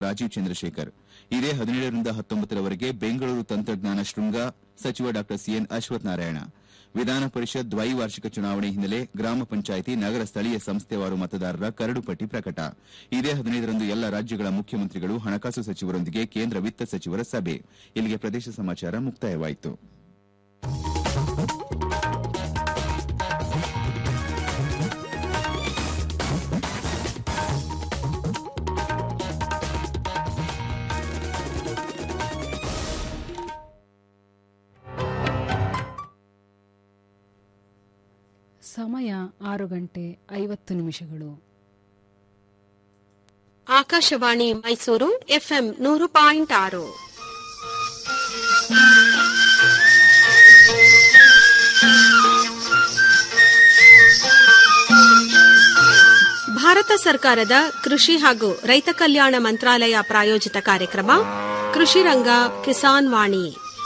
ರಾಜೀವ್ ಚಂದ್ರಶೇಖರ್ ಇದೇ ಹದಿನೇಳರಿಂದ ಹತ್ತೊಂಬತ್ತರವರೆಗೆ ಬೆಂಗಳೂರು ತಂತ್ರಜ್ಞಾನ ಶೃಂಗ ಸಚಿವ ಡಾ ಸಿಎನ್ ಅಶ್ವಥ್ ನಾರಾಯಣ ವಿಧಾನ ಪರಿಷತ್ ದ್ವೈವಾರ್ಷಿಕ ಚುನಾವಣೆ ಹಿನ್ನೆಲೆ ಗ್ರಾಮ ಪಂಚಾಯಿತಿ ನಗರ ಸ್ಥಳೀಯ ಸಂಸ್ಥೆವಾರು ಮತದಾರರ ಕರಡು ಪಟ್ಟಿ ಪ್ರಕಟ ಇದೇ ಹದಿನೈದರಂದು ಎಲ್ಲ ರಾಜ್ಯಗಳ ಮುಖ್ಯಮಂತ್ರಿಗಳು ಹಣಕಾಸು ಸಚಿವರೊಂದಿಗೆ ಕೇಂದ್ರ ವಿತ್ತ ಸಚಿವರ ಸಭೆ ಇಲ್ಲಿಗೆ ಪ್ರದೇಶ ಸಮಾಚಾರ ಮುಕ್ತಾಯವಾಯಿತು ಸಮಯ ಆರು ಗಂಟೆ ಐವತ್ತು ನಿಮಿಷಗಳು ಆಕಾಶವಾಣಿ ಮೈಸೂರು ಎಫ್ಎಂ ನೂರು ಪಾಯಿಂಟ್ ಆರು ಭಾರತ ಸರ್ಕಾರದ ಕೃಷಿ ಹಾಗೂ ರೈತ ಕಲ್ಯಾಣ ಮಂತ್ರಾಲಯ ಪ್ರಾಯೋಜಿತ ಕಾರ್ಯಕ್ರಮ ಕೃಷಿ ರಂಗ ಕಿಸಾನ್ ವಾಣಿ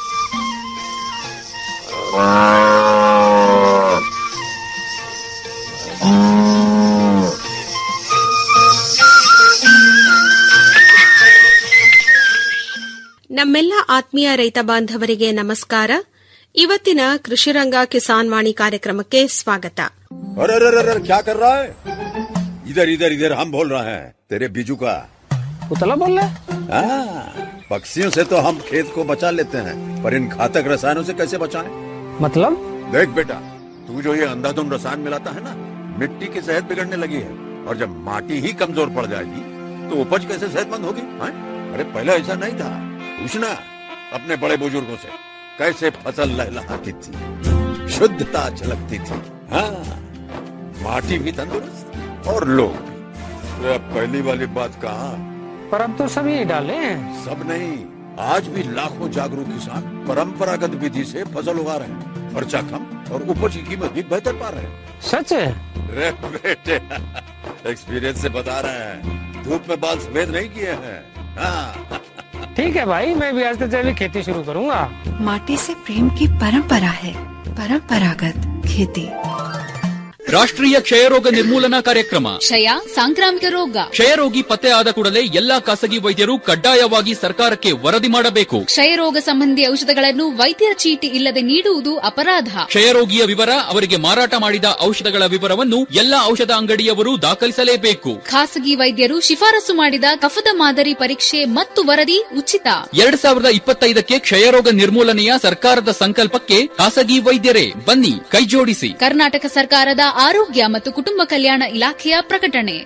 ನಮ್ಮೆಲ್ಲ ಆತ್ಮೀಯ ರೈತ ಬಾಂಧವರಿಗೆ ನಮಸ್ಕಾರ ಇವತ್ತಿನ ಕೃಷಿರಂಗ ಕಿಸಾನ್ ವಾಣಿ ಕಾರ್ಯಕ್ರಮಕ್ಕೆ ಸ್ವಾಗತ अरे अरे अरे अरे, क्या कर रहा है इधर इधर इधर हम बोल रहे हैं तेरे बीजू का उतला बोल रहा है हाँ, पक्षियों से तो हम खेत को बचा लेते हैं पर इन घातक रसायनों से कैसे बचाएं? मतलब देख बेटा तू जो ये अंधाधुंध रसायन मिलाता है ना मिट्टी की सेहत बिगड़ने लगी है और जब माटी ही कमजोर पड़ जाएगी तो उपज कैसे सेहतमंद होगी हाँ? अरे पहले ऐसा नहीं था पूछना अपने बड़े बुजुर्गों से कैसे फसल लहलहाती थी शुद्धता झलकती थी हाँ माटी भी तंदुरुस्त और लोग भी अरे अब पहली वाली बात कहा पर अब तो सभी डाले हैं सब नहीं आज भी लाखों जागरूक किसान परंपरागत विधि से फसल उगा रहे हैं खर्चा कम और उपज की कीमत भी बेहतर पा रहे हैं सच है रे बेटे एक्सपीरियंस से बता रहे हैं धूप में बाल सफेद नहीं किए हैं हाँ ठीक है भाई मैं भी आज से जैविक खेती शुरू करूंगा माटी से प्रेम की परंपरा है परंपरागत खेती ರಾಷ್ಟ್ರೀಯ ಕ್ಷಯರೋಗ ನಿರ್ಮೂಲನಾ ಕಾರ್ಯಕ್ರಮ ಕ್ಷಯ ಸಾಂಕ್ರಾಮಿಕ ರೋಗ ಕ್ಷಯರೋಗಿ ಪತ್ತೆ ಆದ ಕೂಡಲೇ ಎಲ್ಲಾ ಖಾಸಗಿ ವೈದ್ಯರು ಕಡ್ಡಾಯವಾಗಿ ಸರ್ಕಾರಕ್ಕೆ ವರದಿ ಮಾಡಬೇಕು ಕ್ಷಯರೋಗ ಸಂಬಂಧಿ ಔಷಧಗಳನ್ನು ವೈದ್ಯರ ಚೀಟಿ ಇಲ್ಲದೆ ನೀಡುವುದು ಅಪರಾಧ ಕ್ಷಯರೋಗಿಯ ವಿವರ ಅವರಿಗೆ ಮಾರಾಟ ಮಾಡಿದ ಔಷಧಗಳ ವಿವರವನ್ನು ಎಲ್ಲಾ ಔಷಧ ಅಂಗಡಿಯವರು ದಾಖಲಿಸಲೇಬೇಕು ಖಾಸಗಿ ವೈದ್ಯರು ಶಿಫಾರಸು ಮಾಡಿದ ಕಫದ ಮಾದರಿ ಪರೀಕ್ಷೆ ಮತ್ತು ವರದಿ ಉಚಿತ ಎರಡ್ ಸಾವಿರದ ಇಪ್ಪತ್ತೈದಕ್ಕೆ ಕ್ಷಯರೋಗ ನಿರ್ಮೂಲನೆಯ ಸರ್ಕಾರದ ಸಂಕಲ್ಪಕ್ಕೆ ಖಾಸಗಿ ವೈದ್ಯರೇ ಬನ್ನಿ ಕೈಜೋಡಿಸಿ ಕರ್ನಾಟಕ ಸರ್ಕಾರದ ಆರೋಗ್ಯ ಮತ್ತು ಕುಟುಂಬ ಕಲ್ಯಾಣ ಇಲಾಖೆಯ ಪ್ರಕಟಣೆ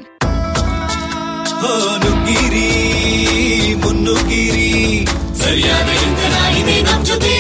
ನುಗ್ಗಿರಿ ಮುನ್ನುಗ್ಗಿರಿ ಸರಿಯಾದ ಇಂಧನ ಇದೆ ನಮ್ ಜೊತೆ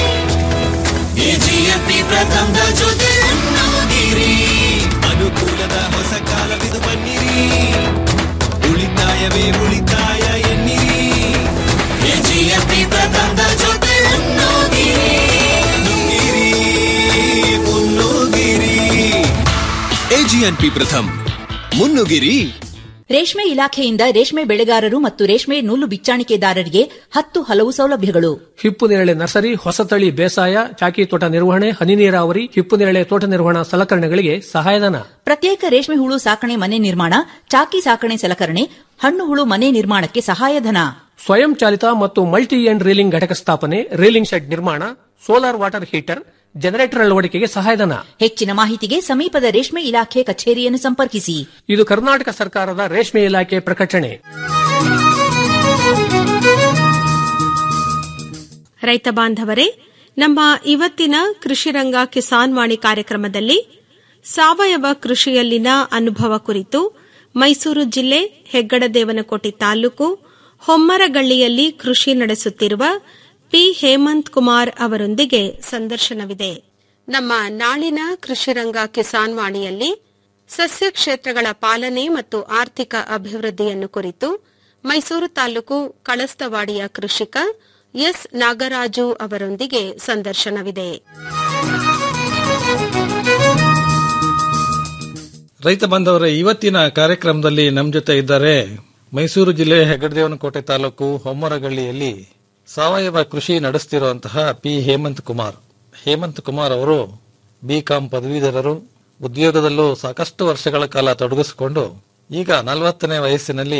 ಎಜಿಎಫ್ಪಿ ಪ್ರಥಮದ ಜೊತೆ ಮುನ್ನುಗ್ಗಿರಿ ಅನುಕೂಲದ ಹೊಸ ಕಾಲವಿದು ಬನ್ನಿರಿ ಉಳಿತಾಯವೇ ಉಳಿತಾಯ ಎನ್ನಿರಿ ಎಜಿಎಫ್ಪಿ ಪ್ರಥಮದ ಜೊತೆ ಮುನ್ನುಗ್ಗಿರಿ ನುಗ್ಗಿರಿ ಮುನ್ನುಗ್ಗಿರಿ ಎಜಿಎನ್ಪಿ ಪ್ರಥಮ್ ಮುನ್ನುಗಿರಿ ರೇಷ್ಮೆ ಇಲಾಖೆಯಿಂದ ರೇಷ್ಮೆ ಬೆಳೆಗಾರರು ಮತ್ತು ರೇಷ್ಮೆ ನೂಲು ಬಿಚ್ಚಾಣಿಕೆದಾರರಿಗೆ ಹತ್ತು ಹಲವು ಸೌಲಭ್ಯಗಳು ಹಿಪ್ಪು ನೇರಳೆ ನರ್ಸರಿ ಹೊಸತಳಿ ಬೇಸಾಯ ಚಾಕಿ ತೋಟ ನಿರ್ವಹಣೆ ಹನಿ ನೀರಾವರಿ ಹಿಪ್ಪು ನೇರಳೆ ತೋಟ ನಿರ್ವಹಣಾ ಸಲಕರಣೆಗಳಿಗೆ ಸಹಾಯಧನ ಪ್ರತ್ಯೇಕ ರೇಷ್ಮೆ ಹುಳು ಸಾಕಣೆ ಮನೆ ನಿರ್ಮಾಣ ಚಾಕಿ ಸಾಕಣೆ ಸಲಕರಣೆ ಹಣ್ಣು ಹುಳು ಮನೆ ನಿರ್ಮಾಣಕ್ಕೆ ಸಹಾಯಧನ ಸ್ವಯಂ ಚಾಲಿತ ಮತ್ತು ಮಲ್ಟಿ ಎಂಡ್ ರೀಲಿಂಗ್ ಘಟಕ ಸ್ಥಾಪನೆ ರೀಲಿಂಗ್ ಶೆಡ್ ನಿರ್ಮಾಣ ಸೋಲಾರ್ ವಾಟರ್ ಹೀಟರ್ ಜನರೇಟರ್ ಅಳವಡಿಕೆಗೆ ಸಹಾಯಧನ ಹೆಚ್ಚಿನ ಮಾಹಿತಿಗೆ ಸಮೀಪದ ರೇಷ್ಮೆ ಇಲಾಖೆ ಕಚೇರಿಯನ್ನು ಸಂಪರ್ಕಿಸಿ ಇದು ಕರ್ನಾಟಕ ಸರ್ಕಾರದ ರೇಷ್ಮೆ ಇಲಾಖೆ ಪ್ರಕಟಣೆ ರೈತ ಬಾಂಧವರೇ ನಮ್ಮ ಇವತ್ತಿನ ಕೃಷಿರಂಗ ಕಿಸಾನ್ ವಾಣಿ ಕಾರ್ಯಕ್ರಮದಲ್ಲಿ ಸಾವಯವ ಕೃಷಿಯಲ್ಲಿನ ಅನುಭವ ಕುರಿತು ಮೈಸೂರು ಜಿಲ್ಲೆ ಹೆಗ್ಗಡದೇವನಕೋಟೆ ತಾಲೂಕು ಹೊಮ್ಮರಗಳ್ಳಿಯಲ್ಲಿ ಕೃಷಿ ನಡೆಸುತ್ತಿರುವ ಪಿ ಹೇಮಂತ್ ಕುಮಾರ್ ಅವರೊಂದಿಗೆ ಸಂದರ್ಶನವಿದೆ ನಮ್ಮ ನಾಳಿನ ಕೃಷಿರಂಗ ಕಿಸಾನ್ ವಾಣಿಯಲ್ಲಿ ಸಸ್ಯ ಕ್ಷೇತ್ರಗಳ ಪಾಲನೆ ಮತ್ತು ಆರ್ಥಿಕ ಅಭಿವೃದ್ಧಿಯನ್ನು ಕುರಿತು ಮೈಸೂರು ತಾಲೂಕು ಕಳಸ್ತವಾಡಿಯ ಕೃಷಿಕ ಎಸ್ ನಾಗರಾಜು ಅವರೊಂದಿಗೆ ಸಂದರ್ಶನವಿದೆ ರೈತ ಬಾಂಧವರ ಇವತ್ತಿನ ಕಾರ್ಯಕ್ರಮದಲ್ಲಿ ನಮ್ಮ ಜೊತೆ ಇದ್ದಾರೆ ಮೈಸೂರು ಜಿಲ್ಲೆ ಹೆಗ್ಗಡದೇವನಕೋಟೆ ತಾಲೂಕು ಹೊಮ್ಮರಗಳ್ಳಿಯಲ್ಲಿ ಸಾವಯವ ಕೃಷಿ ನಡೆಸುತ್ತಿರುವಂತಹ ಪಿ ಹೇಮಂತ್ ಕುಮಾರ್ ಹೇಮಂತ್ ಕುಮಾರ್ ಅವರು ಬಿಕಾಂ ಪದವೀಧರರು ಉದ್ಯೋಗದಲ್ಲೂ ಸಾಕಷ್ಟು ವರ್ಷಗಳ ಕಾಲ ತೊಡಗಿಸಿಕೊಂಡು ಈಗ ನಲವತ್ತನೇ ವಯಸ್ಸಿನಲ್ಲಿ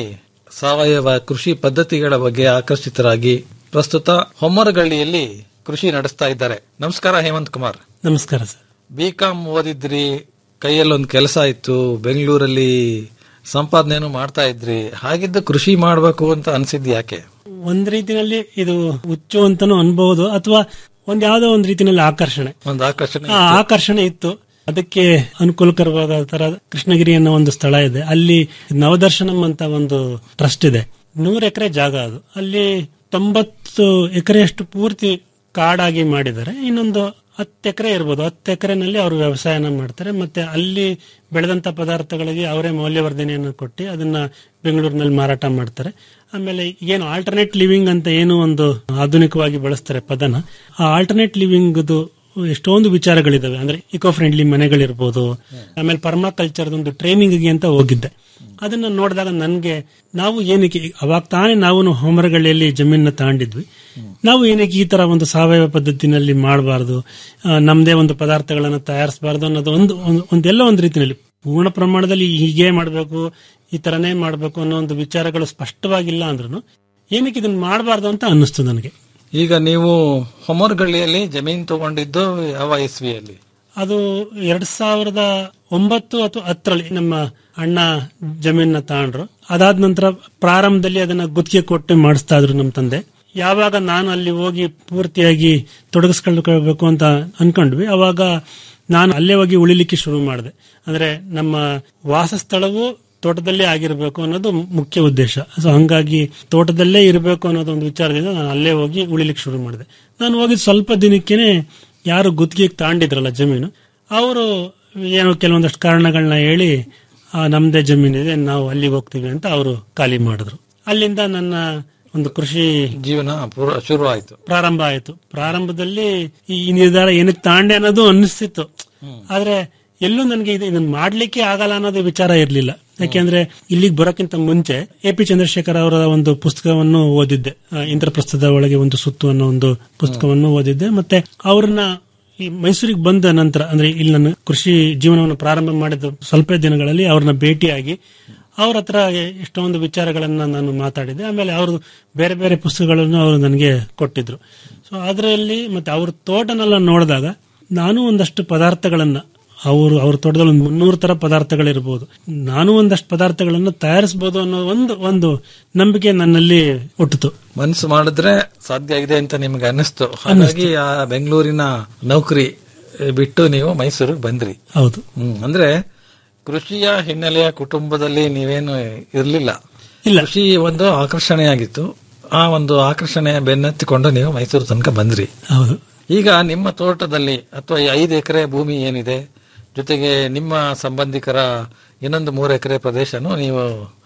ಸಾವಯವ ಕೃಷಿ ಪದ್ಧತಿಗಳ ಬಗ್ಗೆ ಆಕರ್ಷಿತರಾಗಿ ಪ್ರಸ್ತುತ ಹೊಮ್ಮರಗಳ್ಳಿಯಲ್ಲಿ ಕೃಷಿ ನಡೆಸ್ತಾ ಇದ್ದಾರೆ ನಮಸ್ಕಾರ ಹೇಮಂತ್ ಕುಮಾರ್ ನಮಸ್ಕಾರ ಸರ್ ಬಿ ಕಾಮ್ ಓದಿದ್ರಿ ಕೈಯಲ್ಲೊಂದು ಕೆಲಸ ಇತ್ತು ಬೆಂಗಳೂರಲ್ಲಿ ಸಂಪಾದನೆಯನ್ನು ಮಾಡ್ತಾ ಇದ್ರಿ ಹಾಗಿದ್ದು ಕೃಷಿ ಮಾಡಬೇಕು ಅಂತ ಅನ್ಸಿದ್ ಯಾಕೆ ಒಂದ್ ರೀತಿನಲ್ಲಿ ಇದು ಹುಚ್ಚು ಅಂತಾನು ಅನ್ಬಹುದು ಅಥವಾ ಒಂದ್ ಯಾವ್ದೋ ಒಂದ್ ರೀತಿನಲ್ಲಿ ಆಕರ್ಷಣೆ ಒಂದು ಆಕರ್ಷಣೆ ಆ ಆಕರ್ಷಣೆ ಇತ್ತು ಅದಕ್ಕೆ ಅನುಕೂಲಕರವಾದ ತರ ಕೃಷ್ಣಗಿರಿ ಅನ್ನೋ ಒಂದು ಸ್ಥಳ ಇದೆ ಅಲ್ಲಿ ನವದರ್ಶನಂ ಅಂತ ಒಂದು ಟ್ರಸ್ಟ್ ಇದೆ ನೂರು ಎಕರೆ ಜಾಗ ಅದು ಅಲ್ಲಿ ತೊಂಬತ್ತು ಎಕರೆಯಷ್ಟು ಪೂರ್ತಿ ಕಾಡಾಗಿ ಮಾಡಿದ್ದಾರೆ ಇನ್ನೊಂದು ಹತ್ತು ಎಕರೆ ಇರ್ಬೋದು ಹತ್ತು ಎಕರೆನಲ್ಲಿ ಅವರು ವ್ಯವಸಾಯನ ಮಾಡ್ತಾರೆ ಮತ್ತೆ ಅಲ್ಲಿ ಬೆಳೆದಂತ ಪದಾರ್ಥಗಳಿಗೆ ಅವರೇ ಮೌಲ್ಯವರ್ಧನೆಯನ್ನು ಕೊಟ್ಟು ಅದನ್ನ ಬೆಂಗಳೂರಿನಲ್ಲಿ ಮಾರಾಟ ಮಾಡ್ತಾರೆ ಆಮೇಲೆ ಏನು ಆಲ್ಟರ್ನೇಟ್ ಲಿವಿಂಗ್ ಅಂತ ಏನು ಒಂದು ಆಧುನಿಕವಾಗಿ ಬಳಸ್ತಾರೆ ಪದನ ಆ ಆಲ್ಟರ್ನೇಟ್ ಲಿವಿಂಗ್ ಎಷ್ಟೊಂದು ವಿಚಾರಗಳಿದಾವೆ ಅಂದ್ರೆ ಇಕೋ ಫ್ರೆಂಡ್ಲಿ ಮನೆಗಳಿರ್ಬೋದು ಆಮೇಲೆ ಪರ್ಮಾಕಲ್ಚರ್ ಒಂದು ಟ್ರೈನಿಂಗ್ ಅಂತ ಹೋಗಿದ್ದೆ ಅದನ್ನ ನೋಡಿದಾಗ ನನ್ಗೆ ನಾವು ಏನಕ್ಕೆ ಅವಾಗ ತಾನೇ ನಾವು ಹೋಮರಗಳ್ಳಿಯಲ್ಲಿ ಜಮೀನ ತಗೊಂಡಿದ್ವಿ ನಾವು ಏನಕ್ಕೆ ಈ ತರ ಒಂದು ಸಾವಯವ ಪದ್ಧತಿನಲ್ಲಿ ಮಾಡಬಾರ್ದು ನಮ್ದೇ ಒಂದು ಪದಾರ್ಥಗಳನ್ನು ತಯಾರಿಸಬಾರ್ದು ಅನ್ನೋದು ಒಂದು ಒಂದು- ಒಂದೆಲ್ಲ ಒಂದು ರೀತಿಯಲ್ಲಿ ಪೂರ್ಣ ಪ್ರಮಾಣದಲ್ಲಿ ಹೀಗೆ ಮಾಡಬೇಕು ಈ ತರನೇ ಮಾಡಬೇಕು ಅನ್ನೋ ಒಂದು ವಿಚಾರಗಳು ಸ್ಪಷ್ಟವಾಗಿಲ್ಲ ಅಂದ್ರೂ ಏನಕ್ಕೆ ಇದನ್ನ ಮಾಡಬಾರ್ದು ಅಂತ ಅನ್ನಿಸ್ತು ನನಗೆ ಈಗ ನೀವು ಹೊಮ್ಮರಗಳ್ಳಿಯಲ್ಲಿ ಜಮೀನ್ ತಗೊಂಡಿದ್ದು ಯಾವ ಇಸ್ವಿಯಲ್ಲಿ ಅದು ಎರಡ್ ಸಾವಿರದ ಒಂಬತ್ತು ಅಥವಾ ಹತ್ತರಲ್ಲಿ ನಮ್ಮ ಅಣ್ಣ ಜಮೀನ ತಗೊಂಡ್ರು ಅದಾದ ನಂತರ ಪ್ರಾರಂಭದಲ್ಲಿ ಅದನ್ನ ಗುತ್ತಿಗೆ ಕೊಟ್ಟು ಮಾಡಿಸ್ತಾ ಇದ್ರು ನಮ್ಮ ತಂದೆ ಯಾವಾಗ ನಾನು ಅಲ್ಲಿ ಹೋಗಿ ಪೂರ್ತಿಯಾಗಿ ತೊಡಗಿಸ್ಕೊಳ್ಬೇಕು ಅಂತ ಅನ್ಕೊಂಡ್ವಿ ಅವಾಗ ನಾನು ಅಲ್ಲೇ ಹೋಗಿ ಉಳಿಲಿಕ್ಕೆ ಶುರು ಮಾಡಿದೆ ಅಂದ್ರೆ ನಮ್ಮ ವಾಸಸ್ಥಳವು ತೋಟದಲ್ಲೇ ಆಗಿರಬೇಕು ಅನ್ನೋದು ಮುಖ್ಯ ಉದ್ದೇಶ ಸೊ ಹಂಗಾಗಿ ತೋಟದಲ್ಲೇ ಇರಬೇಕು ಅನ್ನೋದು ಒಂದು ವಿಚಾರದಿಂದ ನಾನು ಅಲ್ಲೇ ಹೋಗಿ ಉಳಿಲಿಕ್ಕೆ ಶುರು ಮಾಡಿದೆ ನಾನು ಹೋಗಿದ್ ಸ್ವಲ್ಪ ದಿನಕ್ಕೇನೆ ಯಾರು ಗುತ್ತಿಗೆ ತಾಂಡಿದ್ರಲ್ಲ ಜಮೀನು ಅವರು ಏನೋ ಕೆಲವೊಂದಷ್ಟು ಕಾರಣಗಳನ್ನ ಹೇಳಿ ಆ, ನಮ್ದೇ ಜಮೀನಿದೆ ನಾವು ಅಲ್ಲಿಗೆ ಹೋಗ್ತೀವಿ ಅಂತ ಅವರು ಖಾಲಿ ಮಾಡಿದ್ರು ಅಲ್ಲಿಂದ ನನ್ನ ಒಂದು ಕೃಷಿ ಜೀವನ ಪೂರ- ಶುರು ಆಯ್ತು ಪ್ರಾರಂಭ ಆಯ್ತು ಪ್ರಾರಂಭದಲ್ಲಿ ಈ ನಿರ್ಧಾರ ಏನಕ್ಕೆ ತಾಂಡೆ ಅನ್ನೋದು ಅನ್ನಿಸ್ತಿತ್ತು ಆದ್ರೆ ಎಲ್ಲೂ ನನಗೆ ಇದು ಇದನ್ನ ಮಾಡ್ಲಿಕ್ಕೆ ಆಗಲ್ಲ ಅನ್ನೋದು ವಿಚಾರ ಇರ್ಲಿಲ್ಲ ಯಾಕೆಂದ್ರೆ ಇಲ್ಲಿಗೆ ಬರೋಕ್ಕಿಂತ ಮುಂಚೆ ಎ ಪಿ ಚಂದ್ರಶೇಖರ್ ಅವರ ಒಂದು ಪುಸ್ತಕವನ್ನು ಓದಿದ್ದೆ ಆ, ಇಂದ್ರಪ್ರಸ್ಥದ ಒಳಗೆ ಒಂದು ಸುತ್ತು ಅನ್ನೋ ಒಂದು ಪುಸ್ತಕವನ್ನು ಓದಿದ್ದೆ ಮತ್ತೆ ಅವ್ರನ್ನ ಈ ಮೈಸೂರಿಗೆ ಬಂದ ನಂತರ ಅಂದ್ರೆ ಇಲ್ಲಿ ನನ್ನ ಕೃಷಿ ಜೀವನವನ್ನು ಪ್ರಾರಂಭ ಮಾಡಿದ ಸ್ವಲ್ಪ ದಿನಗಳಲ್ಲಿ ಅವ್ರನ್ನ ಭೇಟಿಯಾಗಿ ಅವ್ರ ಹತ್ರ ಎಷ್ಟೊಂದು ವಿಚಾರಗಳನ್ನ ನಾನು ಮಾತಾಡಿದೆ ಆಮೇಲೆ ಅವರು ಬೇರೆ ಬೇರೆ ಪುಸ್ತಕಗಳನ್ನು ಅವರು ನನಗೆ ಕೊಟ್ಟಿದ್ರು ಸೊ ಅದರಲ್ಲಿ ಮತ್ತೆ ಅವ್ರ ತೋಟನೆಲ್ಲ ನೋಡಿದಾಗ ನಾನು ಒಂದಷ್ಟು ಪದಾರ್ಥಗಳನ್ನ ಅವರು ಅವ್ರ ತೋಟದಲ್ಲಿ ಒಂದು ಮುನ್ನೂರು ತರ ಪದಾರ್ಥಗಳಿರ್ಬೋದು ನಾನು ಒಂದಷ್ಟು ಪದಾರ್ಥಗಳನ್ನು ತಯಾರಿಸಬಹುದು ಅನ್ನೋ ಒಂದು ಒಂದು ನಂಬಿಕೆ ನನ್ನಲ್ಲಿ ಹುಟ್ಟಿತು ಮನಸ್ಸು ಮಾಡಿದ್ರೆ ಸಾಧ್ಯ ಇದೆ ಅಂತ ನಿಮ್ಗೆ ಅನ್ನಿಸ್ತು ಹಾಗಾಗಿ ಆ ಬೆಂಗಳೂರಿನ ನೌಕರಿ ಬಿಟ್ಟು ನೀವು ಮೈಸೂರಿಗೆ ಬಂದ್ರಿ ಹೌದು ಹ್ಮ್ ಅಂದ್ರೆ ಕೃಷಿಯ ಹಿನ್ನೆಲೆಯ ಕುಟುಂಬದಲ್ಲಿ ನೀವೇನು ಇರ್ಲಿಲ್ಲ ಕೃಷಿ ಒಂದು ಆಕರ್ಷಣೆಯಾಗಿತ್ತು ಆ ಒಂದು ಆಕರ್ಷಣೆ ಬೆನ್ನತ್ತಿಕೊಂಡು ನೀವು ಮೈಸೂರು ತನಕ ಬಂದ್ರಿ ಹೌದು ಈಗ ನಿಮ್ಮ ತೋಟದಲ್ಲಿ ಅಥವಾ ಈ ಐದು ಎಕರೆ ಭೂಮಿ ಏನಿದೆ ಜೊತೆಗೆ ನಿಮ್ಮ ಸಂಬಂಧಿಕರ ಇನ್ನೊಂದು ಮೂರು ಎಕರೆ ಪ್ರದೇಶನು ನೀವು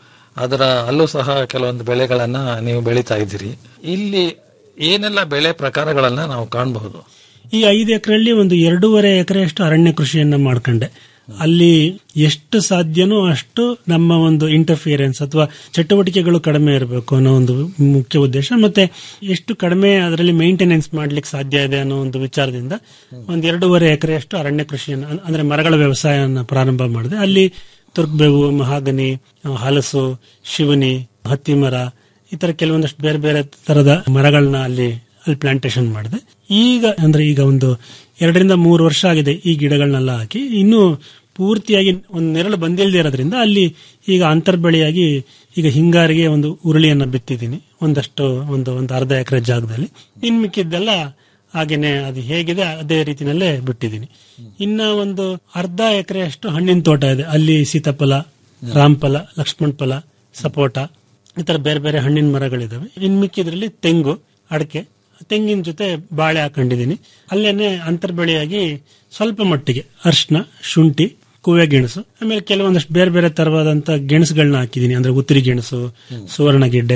ಅದರ ಅಲ್ಲೂ ಸಹ ಕೆಲವೊಂದು ಬೆಳೆಗಳನ್ನ ನೀವು ಬೆಳೀತಾ ಇದ್ದೀರಿ ಇಲ್ಲಿ ಏನೆಲ್ಲ ಬೆಳೆ ಪ್ರಕಾರಗಳನ್ನ ನಾವು ಕಾಣಬಹುದು ಈ ಐದು ಎಕರೆಯಲ್ಲಿ ಒಂದು ಎರಡೂವರೆ ಎಕರೆಯಷ್ಟು ಅರಣ್ಯ ಕೃಷಿಯನ್ನ ಮಾಡ್ಕೊಂಡೆ ಅಲ್ಲಿ ಎಷ್ಟು ಸಾಧ್ಯನೋ ಅಷ್ಟು ನಮ್ಮ ಒಂದು ಇಂಟರ್ಫಿಯರೆನ್ಸ್ ಅಥವಾ ಚಟುವಟಿಕೆಗಳು ಕಡಿಮೆ ಇರಬೇಕು ಅನ್ನೋ ಒಂದು ಮುಖ್ಯ ಉದ್ದೇಶ ಮತ್ತೆ ಎಷ್ಟು ಕಡಿಮೆ ಅದರಲ್ಲಿ ಮೇಂಟೆನೆನ್ಸ್ ಮಾಡ್ಲಿಕ್ಕೆ ಸಾಧ್ಯ ಇದೆ ಅನ್ನೋ ಒಂದು ವಿಚಾರದಿಂದ ಒಂದು ಎರಡೂವರೆ ಎಕರೆಯಷ್ಟು ಅರಣ್ಯ ಕೃಷಿಯನ್ನ ಅಂ- ಅಂದ್ರೆ ಮರಗಳ ವ್ಯವಸಾಯನ ಪ್ರಾರಂಭ ಮಾಡಿದೆ ಅಲ್ಲಿ ತುರ್ಕ್ಬೇವು ಮಹಾಗನಿ ಹಲಸು ಶಿವನಿ ಹತ್ತಿ ಮರ ಈ ತರ ಕೆಲವೊಂದಷ್ಟು ಬೇರೆ ಬೇರೆ ತರದ ಮರಗಳನ್ನ ಅಲ್ಲಿ ಅಲ್ಲಿ ಪ್ಲಾಂಟೇಶನ್ ಮಾಡಿದೆ ಈಗ ಅಂದ್ರೆ ಈಗ ಒಂದು ಎರಡರಿಂದ ಮೂರು ವರ್ಷ ಆಗಿದೆ ಈ ಗಿಡಗಳನ್ನೆಲ್ಲ ಹಾಕಿ ಇನ್ನು ಪೂರ್ತಿಯಾಗಿ ಒಂದು ನೆರಳು ಬಂದಿಲ್ಲದೆ ಇರೋದ್ರಿಂದ ಅಲ್ಲಿ ಈಗ ಅಂತರ್ಬೆಳೆಯಾಗಿ ಈಗ ಹಿಂಗಾರಿಗೆ ಒಂದು ಉರುಳಿಯನ್ನ ಬಿತ್ತಿದ್ದೀನಿ ಒಂದಷ್ಟು ಒಂದು ಒಂದು ಅರ್ಧ ಎಕರೆ ಜಾಗದಲ್ಲಿ ಇನ್ ಮಿಕ್ಕಿದ್ದೆಲ್ಲ ಹಾಗೇನೆ ಅದು ಹೇಗಿದೆ ಅದೇ ರೀತಿನಲ್ಲೇ ಬಿಟ್ಟಿದ್ದೀನಿ ಇನ್ನ ಒಂದು ಅರ್ಧ ಎಕರೆಯಷ್ಟು ಹಣ್ಣಿನ ತೋಟ ಇದೆ ಅಲ್ಲಿ ಸೀತಾಫಲ ರಾಮಫಲ ಲಕ್ಷ್ಮಣ ಫಲ ಸಪೋಟ ಈ ತರ ಬೇರೆ ಬೇರೆ ಹಣ್ಣಿನ ಮರಗಳಿದಾವೆ ಇನ್ ಮಿಕ್ಕಿದ್ರಲ್ಲಿ ತೆಂಗು ಅಡಕೆ ತೆಂಗಿನ ಜೊತೆ ಬಾಳೆ ಹಾಕೊಂಡಿದ್ದೀನಿ ಅಲ್ಲೇನೆ ಅಂತರ್ಬೆಳೆಯಾಗಿ ಸ್ವಲ್ಪ ಮಟ್ಟಿಗೆ ಅರ್ಶಿನ ಶುಂಠಿ ಕುವೆ ಗೆಣಸು ಆಮೇಲೆ ಕೆಲವೊಂದಷ್ಟು ಬೇರೆ ಬೇರೆ ತರವಾದಂತ ಗೆಣಸುಗಳನ್ನ ಹಾಕಿದ್ದೀನಿ ಅಂದ್ರೆ ಉತ್ತರಿ ಗೆಣಸು ಸುವರ್ಣ ಗೆಡ್ಡೆ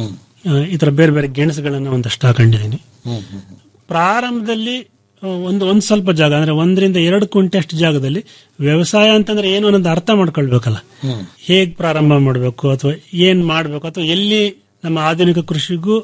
ಆ, ಈ ತರ ಬೇರೆ ಬೇರೆ ಗೆಣಸುಗಳನ್ನ ಒಂದಷ್ಟು ಹಾಕೊಂಡಿದ್ದೀನಿ ಪ್ರಾರಂಭದಲ್ಲಿ ಆ, ಒಂದು ಒಂದ್ ಸ್ವಲ್ಪ ಜಾಗ ಅಂದ್ರೆ ಒಂದರಿಂದ ಎರಡು ಕುಂಟೆ ಅಷ್ಟು ಜಾಗದಲ್ಲಿ ವ್ಯವಸಾಯ ಅಂತಂದ್ರೆ ಏನು ಅನ್ನೋದು ಅರ್ಥ ಮಾಡ್ಕೊಳ್ಬೇಕಲ್ಲ ಹೇಗ್ ಪ್ರಾರಂಭ ಮಾಡಬೇಕು ಅಥವಾ ಏನ್ ಮಾಡಬೇಕು ಅಥವಾ ಎಲ್ಲಿ ನಮ್ಮ ಆಧುನಿಕ ಕೃಷಿಗೂ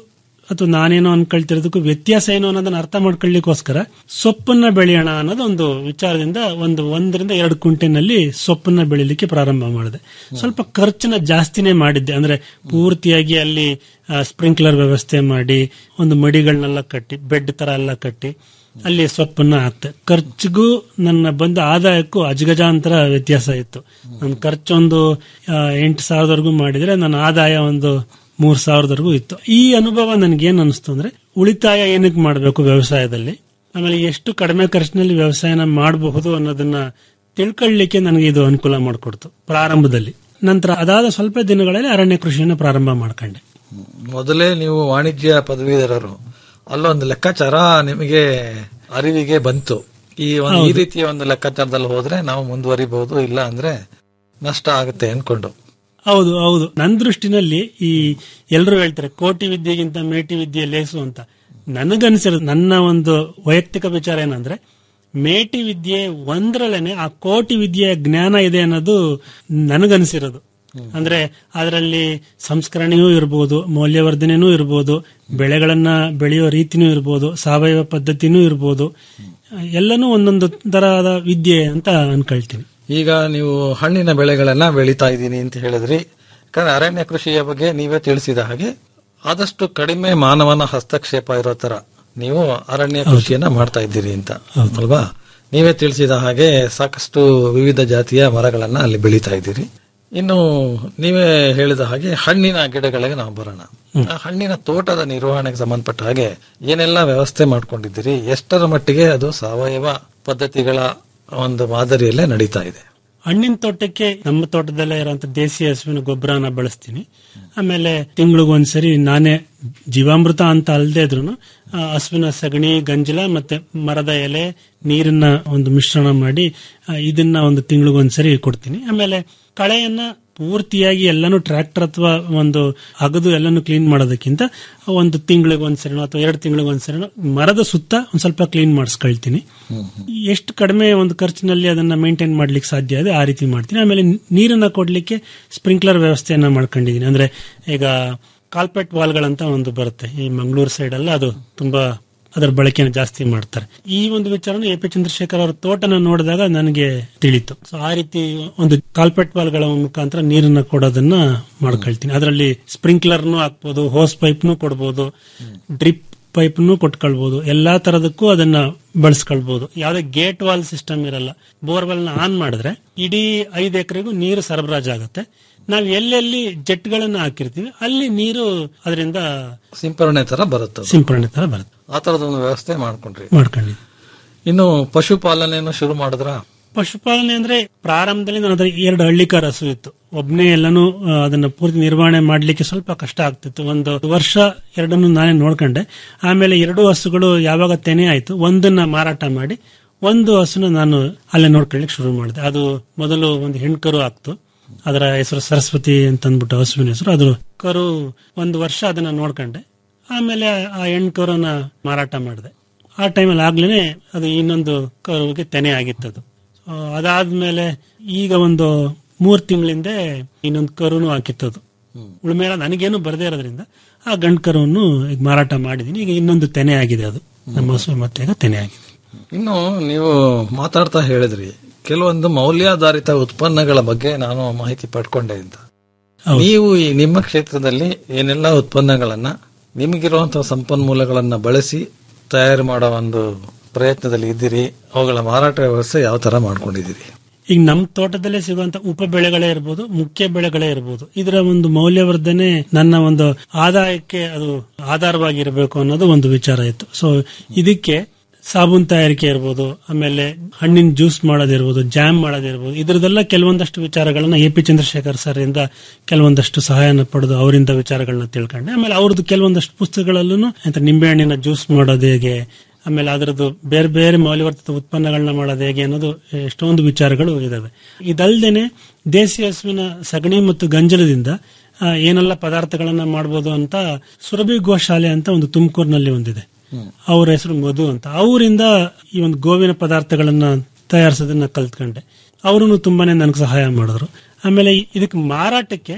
ಅಥವಾ ನಾನೇನೋ ಅನ್ಕೊಳ್ತಿರೋದಕ್ಕೂ ವ್ಯತ್ಯಾಸ ಏನು ಅನ್ನೋದನ್ನ ಅರ್ಥ ಮಾಡ್ಕೊಳ್ಳಿಕ್ಕೋಸ್ಕರ ಸೊಪ್ಪನ್ನ ಬೆಳೆಯೋಣ ಅನ್ನೋದು ಒಂದು ವಿಚಾರದಿಂದ ಒಂದು ಒಂದರಿಂದ ಎರಡು ಕುಂಟೆನಲ್ಲಿ ಸೊಪ್ಪನ್ನ ಬೆಳಿಲಿಕ್ಕೆ ಪ್ರಾರಂಭ ಮಾಡಿದೆ ಸ್ವಲ್ಪ ಖರ್ಚನ್ನ ಜಾಸ್ತಿನೇ ಮಾಡಿದ್ದೆ ಅಂದ್ರೆ ಪೂರ್ತಿಯಾಗಿ ಅಲ್ಲಿ ಸ್ಪ್ರಿಂಕ್ಲರ್ ವ್ಯವಸ್ಥೆ ಮಾಡಿ ಒಂದು ಮಡಿಗಳನ್ನೆಲ್ಲ ಕಟ್ಟಿ ಬೆಡ್ ತರ ಎಲ್ಲ ಕಟ್ಟಿ ಅಲ್ಲಿ ಸೊಪ್ಪನ್ನ ಹಾಕ್ತೆ ಖರ್ಚಿಗೂ ನನ್ನ ಬಂದ ಆದಾಯಕ್ಕೂ ಅಜಗಜಾಂತರ ವ್ಯತ್ಯಾಸ ಇತ್ತು ನನ್ನ ಖರ್ಚೊಂದು ಆ, ಎಂಟು ಸಾವಿರದವರೆಗೂ ಮಾಡಿದ್ರೆ ನನ್ನ ಆದಾಯ ಒಂದು ಮೂರ್ ಸಾವಿರದವರೆಗೂ ಇತ್ತು ಈ ಅನುಭವ ನನಗೇನ್ ಅನಿಸ್ತು ಅಂದ್ರೆ ಉಳಿತಾಯ ಏನಕ್ಕೆ ಮಾಡಬೇಕು ವ್ಯವಸಾಯದಲ್ಲಿ ಆಮೇಲೆ ಎಷ್ಟು ಕಡಿಮೆ ಖರ್ಚಿನಲ್ಲಿ ವ್ಯವಸಾಯನ ಮಾಡಬಹುದು ಅನ್ನೋದನ್ನ ತಿಳ್ಕೊಳ್ಳಿಕ್ಕೆ ನನಗೆ ಇದು ಅನುಕೂಲ ಮಾಡಿಕೊಡ್ತು ಪ್ರಾರಂಭದಲ್ಲಿ ನಂತರ ಅದಾದ ಸ್ವಲ್ಪ ದಿನಗಳಲ್ಲಿ ಅರಣ್ಯ ಕೃಷಿಯನ್ನು ಪ್ರಾರಂಭ ಮಾಡ್ಕೊಂಡೆ ಮೊದಲೇ ನೀವು ವಾಣಿಜ್ಯ ಪದವೀಧರರು ಅಲ್ಲೊಂದು ಲೆಕ್ಕಾಚಾರ ನಿಮಗೆ ಅರಿವಿಗೆ ಬಂತು ಈ ಒಂದು ಈ ರೀತಿಯ ಒಂದು ಲೆಕ್ಕಾಚಾರದಲ್ಲಿ ಹೋದ್ರೆ ನಾವು ಮುಂದುವರಿಬಹುದು ಇಲ್ಲ ಅಂದ್ರೆ ನಷ್ಟ ಆಗುತ್ತೆ ಅನ್ಕೊಂಡು ಹೌದು ಹೌದು ನನ್ನ ದೃಷ್ಟಿನಲ್ಲಿ ಈ ಎಲ್ಲರೂ ಹೇಳ್ತಾರೆ ಕೋಟಿ ವಿದ್ಯೆಗಿಂತ ಮೇಟಿ ವಿದ್ಯೆ ಲೇಸು ಅಂತ ನನಗನ್ಸಿರೋದು ನನ್ನ ಒಂದು ವೈಯಕ್ತಿಕ ವಿಚಾರ ಏನಂದ್ರೆ ಮೇಟಿ ವಿದ್ಯೆ ಒಂದ್ರಲ್ಲೇನೆ ಆ ಕೋಟಿ ವಿದ್ಯೆಯ ಜ್ಞಾನ ಇದೆ ಅನ್ನೋದು ನನಗನ್ಸಿರೋದು ಅಂದ್ರೆ ಅದರಲ್ಲಿ ಸಂಸ್ಕರಣೆಯೂ ಇರ್ಬೋದು ಮೌಲ್ಯವರ್ಧನೆನೂ ಇರ್ಬೋದು ಬೆಳೆಗಳನ್ನ ಬೆಳೆಯೋ ರೀತಿನೂ ಇರ್ಬೋದು ಸಾವಯವ ಪದ್ಧತಿನೂ ಇರ್ಬೋದು ಎಲ್ಲನೂ ಒಂದೊಂದು ತರಹದ ವಿದ್ಯೆ ಅಂತ ಅನ್ಕೊಳ್ತೀನಿ ಈಗ ನೀವು ಹಣ್ಣಿನ ಬೆಳೆಗಳನ್ನ ಬೆಳೀತಾ ಇದ್ದೀನಿ ಅಂತ ಹೇಳಿದ್ರಿ ಯಾಕಂದ್ರೆ ಅರಣ್ಯ ಕೃಷಿಯ ಬಗ್ಗೆ ನೀವೇ ತಿಳಿಸಿದ ಹಾಗೆ ಆದಷ್ಟು ಕಡಿಮೆ ಮಾನವನ ಹಸ್ತಕ್ಷೇಪ ಇರೋ ತರ ನೀವು ಅರಣ್ಯ ಕೃಷಿಯನ್ನ ಮಾಡ್ತಾ ಇದ್ದೀರಿ ಅಂತ ಅಲ್ವಾ ನೀವೇ ತಿಳಿಸಿದ ಹಾಗೆ ಸಾಕಷ್ಟು ವಿವಿಧ ಜಾತಿಯ ಮರಗಳನ್ನ ಅಲ್ಲಿ ಬೆಳೀತಾ ಇದ್ದೀರಿ ಇನ್ನು ನೀವೇ ಹೇಳಿದ ಹಾಗೆ ಹಣ್ಣಿನ ಗಿಡಗಳಿಗೆ ನಾವು ಬರೋಣ ಆ ಹಣ್ಣಿನ ತೋಟದ ನಿರ್ವಹಣೆಗೆ ಸಂಬಂಧಪಟ್ಟ ಹಾಗೆ ಏನೆಲ್ಲ ವ್ಯವಸ್ಥೆ ಮಾಡ್ಕೊಂಡಿದ್ದೀರಿ ಎಷ್ಟರ ಮಟ್ಟಿಗೆ ಅದು ಸಾವಯವ ಪದ್ಧತಿಗಳ ಒಂದು ಮಾದರಿಯಲ್ಲೇ ನಡೀತಾ ಇದೆ ಹಣ್ಣಿನ ತೋಟಕ್ಕೆ ನಮ್ಮ ತೋಟದಲ್ಲೇ ಇರುವಂತ ದೇಸಿ ಹಸುವಿನ ಗೊಬ್ಬರನ ಬಳಸ್ತೀನಿ ಆಮೇಲೆ ತಿಂಗಳಿಗೊಂದ್ಸರಿ ನಾನೇ ಜೀವಾಮೃತ ಅಂತ ಅಲ್ಲದೆ ಇದ್ರು ಹಸುವಿನ ಸಗಣಿ ಗಂಜಲ ಮತ್ತೆ ಮರದ ಎಲೆ ನೀರನ್ನ ಒಂದು ಮಿಶ್ರಣ ಮಾಡಿ ಆ, ಇದನ್ನ ಒಂದು ತಿಂಗಳಿಗೊಂದ್ಸರಿ ಕೊಡ್ತೀನಿ ಆಮೇಲೆ ಕಳೆಯನ್ನ ಪೂರ್ತಿಯಾಗಿ ಎಲ್ಲಾನು ಟ್ರ್ಯಾಕ್ಟರ್ ಅಥವಾ ಒಂದು ಅಗದು ಎಲ್ಲಾನು ಕ್ಲೀನ್ ಮಾಡೋದಕ್ಕಿಂತ ಒಂದು ತಿಂಗಳಿಗೆ ಒಂದ್ಸರಿನೋ ಅಥವಾ ಎರಡು ತಿಂಗಳಿಗೆ ಒಂದ್ಸರಿನೋ ಮರದ ಸುತ್ತ ಒಂದ್ ಸ್ವಲ್ಪ ಕ್ಲೀನ್ ಮಾಡಿಸ್ಕೊಳ್ತೀನಿ ಎಷ್ಟು ಕಡಿಮೆ ಒಂದು ಖರ್ಚಿನಲ್ಲಿ ಅದನ್ನ ಮೇಂಟೈನ್ ಮಾಡ್ಲಿಕ್ಕೆ ಸಾಧ್ಯ ಇದೆ ಆ ರೀತಿ ಮಾಡ್ತೀನಿ ಆಮೇಲೆ ನೀರನ್ನ ಕೊಡ್ಲಿಕ್ಕೆ ಸ್ಪ್ರಿಂಕ್ಲರ್ ವ್ಯವಸ್ಥೆಯನ್ನ ಮಾಡ್ಕೊಂಡಿದ್ದೀನಿ ಅಂದ್ರೆ ಈಗ ಕಾಲ್ಪೆಟ್ ವಾಲ್ಗಳಂತ ಒಂದು ಬರುತ್ತೆ ಈ ಮಂಗಳೂರು ಸೈಡ್ ಎಲ್ಲ ಅದು ತುಂಬಾ ಅದರ ಬಳಕೆಯನ್ನು ಜಾಸ್ತಿ ಮಾಡ್ತಾರೆ ಈ ಒಂದು ವಿಚಾರನ ಎ ಪಿ ಚಂದ್ರಶೇಖರ್ ಅವರ ತೋಟನ ನೋಡಿದಾಗ ನನಗೆ ತಿಳಿತು ಸೊ ಆ ರೀತಿ ಒಂದು ಕಾಲ್ಪೆಟ್ ವಾಲ್ಗಳ ಮುಖಾಂತರ ನೀರನ್ನ ಕೊಡೋದನ್ನ ಮಾಡ್ಕೊಳ್ತೀನಿ ಅದರಲ್ಲಿ ಸ್ಪ್ರಿಂಕ್ಲರ್ನು ಹಾಕ್ಬೋದು ಹೋಸ್ ಪೈಪ್ನು ಕೊಡ್ಬೋದು ಡ್ರಿಪ್ ಪೈಪ್ನು ಕೊಟ್ಕೊಳ್ಬಹುದು ಎಲ್ಲಾ ತರದಕ್ಕೂ ಅದನ್ನ ಬಳಸ್ಕೊಳ್ಬಹುದು ಯಾವುದೇ ಗೇಟ್ ವಾಲ್ ಸಿಸ್ಟಮ್ ಇರಲ್ಲ ಬೋರ್ವೆಲ್ ನ ಆನ್ ಮಾಡಿದ್ರೆ ಇಡೀ ಐದು ಎಕರೆಗೂ ನೀರು ಸರಬರಾಜಾಗುತ್ತೆ ನಾವು ಎಲ್ಲೆಲ್ಲಿ ಜೆಟ್ಗಳನ್ನ ಹಾಕಿರ್ತೀವಿ ಅಲ್ಲಿ ನೀರು ಅದರಿಂದ ಸಿಂಪರಣೆ ತರ ಬರುತ್ತೆ ಅದು. ಸಿಂಪರಣೆ ತರ ಬರುತ್ತೆ ಆ ತರದೊಂದು ವ್ಯವಸ್ಥೆ ಮಾಡ್ಕೊಂಡ್ರಿ ಮಾಡ್ಕೊಂಡಿದ್ವಿ ಇನ್ನು ಪಶುಪಾಲನೆಯನ್ನು ಶುರು ಮಾಡಿದ್ರ ಪಶುಪಾಲನೆ ಅಂದ್ರೆ ಪ್ರಾರಂಭದಲ್ಲಿ ನನ್ನ ಹತ್ರ ಎರಡು ಹಳ್ಳಿಕಾರ ಹಸು ಇತ್ತು ಒಬ್ನೇ ಎಲ್ಲಾನು ಆ, ಅದನ್ನ ಪೂರ್ತಿ ನಿರ್ವಹಣೆ ಮಾಡ್ಲಿಕ್ಕೆ ಸ್ವಲ್ಪ ಕಷ್ಟ ಆಗ್ತಿತ್ತು ಒಂದು ವರ್ಷ ಎರಡನ್ನು ನಾನೇ ನೋಡ್ಕೊಂಡೆ ಆಮೇಲೆ ಎರಡು ಹಸುಗಳು ಯಾವಾಗ ತೆನೆ ಆಯ್ತು ಒಂದನ್ನ ಮಾರಾಟ ಮಾಡಿ ಒಂದು ಹಸುನ ನಾನು ಅಲ್ಲೇ ನೋಡ್ಕೊಳ್ಳಿಕ್ಕೆ ಶುರು ಮಾಡಿದೆ ಅದು ಮೊದಲು ಒಂದು ಹೆಣ್ಕರು ಆಗ್ತು ಅದರ ಹೆಸರು ಸರಸ್ವತಿ ಅಂತ ಅಂದ್ಬಿಟ್ಟು ಹಸುವಿನ ಹೆಸರು ಅದು ಕರು ಒಂದು ವರ್ಷ ಅದನ್ನ ನೋಡ್ಕೊಂಡೆ ಆಮೇಲೆ ಆ ಹೆಣ್ಕರುನ ಮಾರಾಟ ಮಾಡಿದೆ ಆ ಟೈಮಲ್ಲಿ ಆಗ್ಲೇನೆ ಅದು ಇನ್ನೊಂದು ಕರುವಿಗೆ ತೆನೆ ಆಗಿತ್ತದು ಆ, ಅದಾದ್ಮೇಲೆ ಈಗ ಒಂದು ಮೂರ್ ತಿಂಗಳಿಂದ ಇನ್ನೊಂದು ಕರುನು ಹಾಕಿತ್ತದು ಉಳ್ಮೆ ಎಲ್ಲ ನನಗೇನು ಬರದೇ ಇರೋದ್ರಿಂದ ಆ ಗಂಡು ಕರುವನ್ನು ಈಗ ಮಾರಾಟ ಮಾಡಿದೀನಿ ಈಗ ಇನ್ನೊಂದು ತೆನೆ ಆಗಿದೆ ಅದು ನಮ್ಮ ಹಸು ಮತ್ತೆ ಈಗ ತೆನೆ ಆಗಿದೆ ಇನ್ನು ನೀವು ಮಾತಾಡ್ತಾ ಹೇಳಿದ್ರಿ ಕೆಲವೊಂದು ಮೌಲ್ಯಾಧಾರಿತ ಉತ್ಪನ್ನಗಳ ಬಗ್ಗೆ ನಾನು ಮಾಹಿತಿ ಪಡ್ಕೊಂಡೆ ಅಂತ ನೀವು ಈ ನಿಮ್ಮ ಕ್ಷೇತ್ರದಲ್ಲಿ ಏನೆಲ್ಲ ಉತ್ಪನ್ನಗಳನ್ನ ನಿಮಗಿರುವಂತಹ ಸಂಪನ್ಮೂಲಗಳನ್ನ ಬಳಸಿ ತಯಾರು ಮಾಡೋ ಒಂದು ಪ್ರಯತ್ನದಲ್ಲಿ ಇದ್ದೀರಿ ಅವುಗಳ ಮಾರಾಟ ವ್ಯವಸ್ಥೆ ಯಾವ ತರ ಮಾಡ್ಕೊಂಡಿದ್ದೀರಿ ಈಗ ನಮ್ಮ ತೋಟದಲ್ಲೇ ಸಿಗುವಂತ ಉಪ ಬೆಳೆಗಳೇ ಇರ್ಬೋದು ಮುಖ್ಯ ಬೆಳೆಗಳೇ ಇರ್ಬೋದು ಇದರ ಒಂದು ಮೌಲ್ಯವರ್ಧನೆ ನನ್ನ ಒಂದು ಆದಾಯಕ್ಕೆ ಅದು ಆಧಾರವಾಗಿರಬೇಕು ಅನ್ನೋದು ಒಂದು ವಿಚಾರ ಇತ್ತು ಸೊ ಇದಕ್ಕೆ ಸಾಬೂನ್ ತಯಾರಿಕೆ ಇರ್ಬೋದು ಆಮೇಲೆ ಹಣ್ಣಿನ ಜ್ಯೂಸ್ ಮಾಡೋದಿರ್ಬೋದು ಜಾಮ್ ಮಾಡೋದಿರ್ಬೋದು ಇದರದೆಲ್ಲ ಕೆಲವೊಂದಷ್ಟು ವಿಚಾರಗಳನ್ನ ಎ ಪಿ ಚಂದ್ರಶೇಖರ್ ಸರ್ ಇಂದ ಕೆಲವೊಂದಷ್ಟು ಸಹಾಯನ ಪಡೆದು ಅವರಿಂದ ವಿಚಾರಗಳನ್ನ ತಿಳ್ಕೊಂಡೆ ಆಮೇಲೆ ಅವ್ರದ್ದು ಕೆಲವೊಂದಷ್ಟು ಪುಸ್ತಕಗಳಲ್ಲೂ ಅಂತ ನಿಂಬೆಹಣ್ಣಿನ ಜ್ಯೂಸ್ ಮಾಡೋದು ಹೇಗೆ ಆಮೇಲೆ ಅದರದ್ದು ಬೇರೆ ಬೇರೆ ಮೌಲ್ಯವರ್ಧಿತ ಉತ್ಪನ್ನಗಳನ್ನ ಮಾಡೋದು ಹೇಗೆ ಅನ್ನೋದು ಎಷ್ಟೊಂದು ವಿಚಾರಗಳು ಇದಾವೆ ಇದಲ್ದೇನೆ ದೇಸಿ ಹಸುವಿನ ಸಗಣಿ ಮತ್ತು ಗಂಜಲದಿಂದ ಆ, ಏನೆಲ್ಲ ಪದಾರ್ಥಗಳನ್ನ ಮಾಡಬಹುದು ಅಂತ ಸುರಭಿ ಗೋಶಾಲೆ ಅಂತ ಒಂದು ತುಮಕೂರಿನಲ್ಲಿ ಒಂದಿದೆ ಅವ್ರ ಹೆಸರು ಮಧು ಅಂತ ಅವರಿಂದ ಈ ಒಂದು ಗೋವಿನ ಪದಾರ್ಥಗಳನ್ನ ತಯಾರಿಸೋದನ್ನ ಕಲ್ತ್ಕೊಂಡೆ ಅವರು ತುಂಬಾನೇ ನನಗೆ ಸಹಾಯ ಮಾಡಿದ್ರು ಆಮೇಲೆ ಇದಕ್ಕೆ ಮಾರಾಟಕ್ಕೆ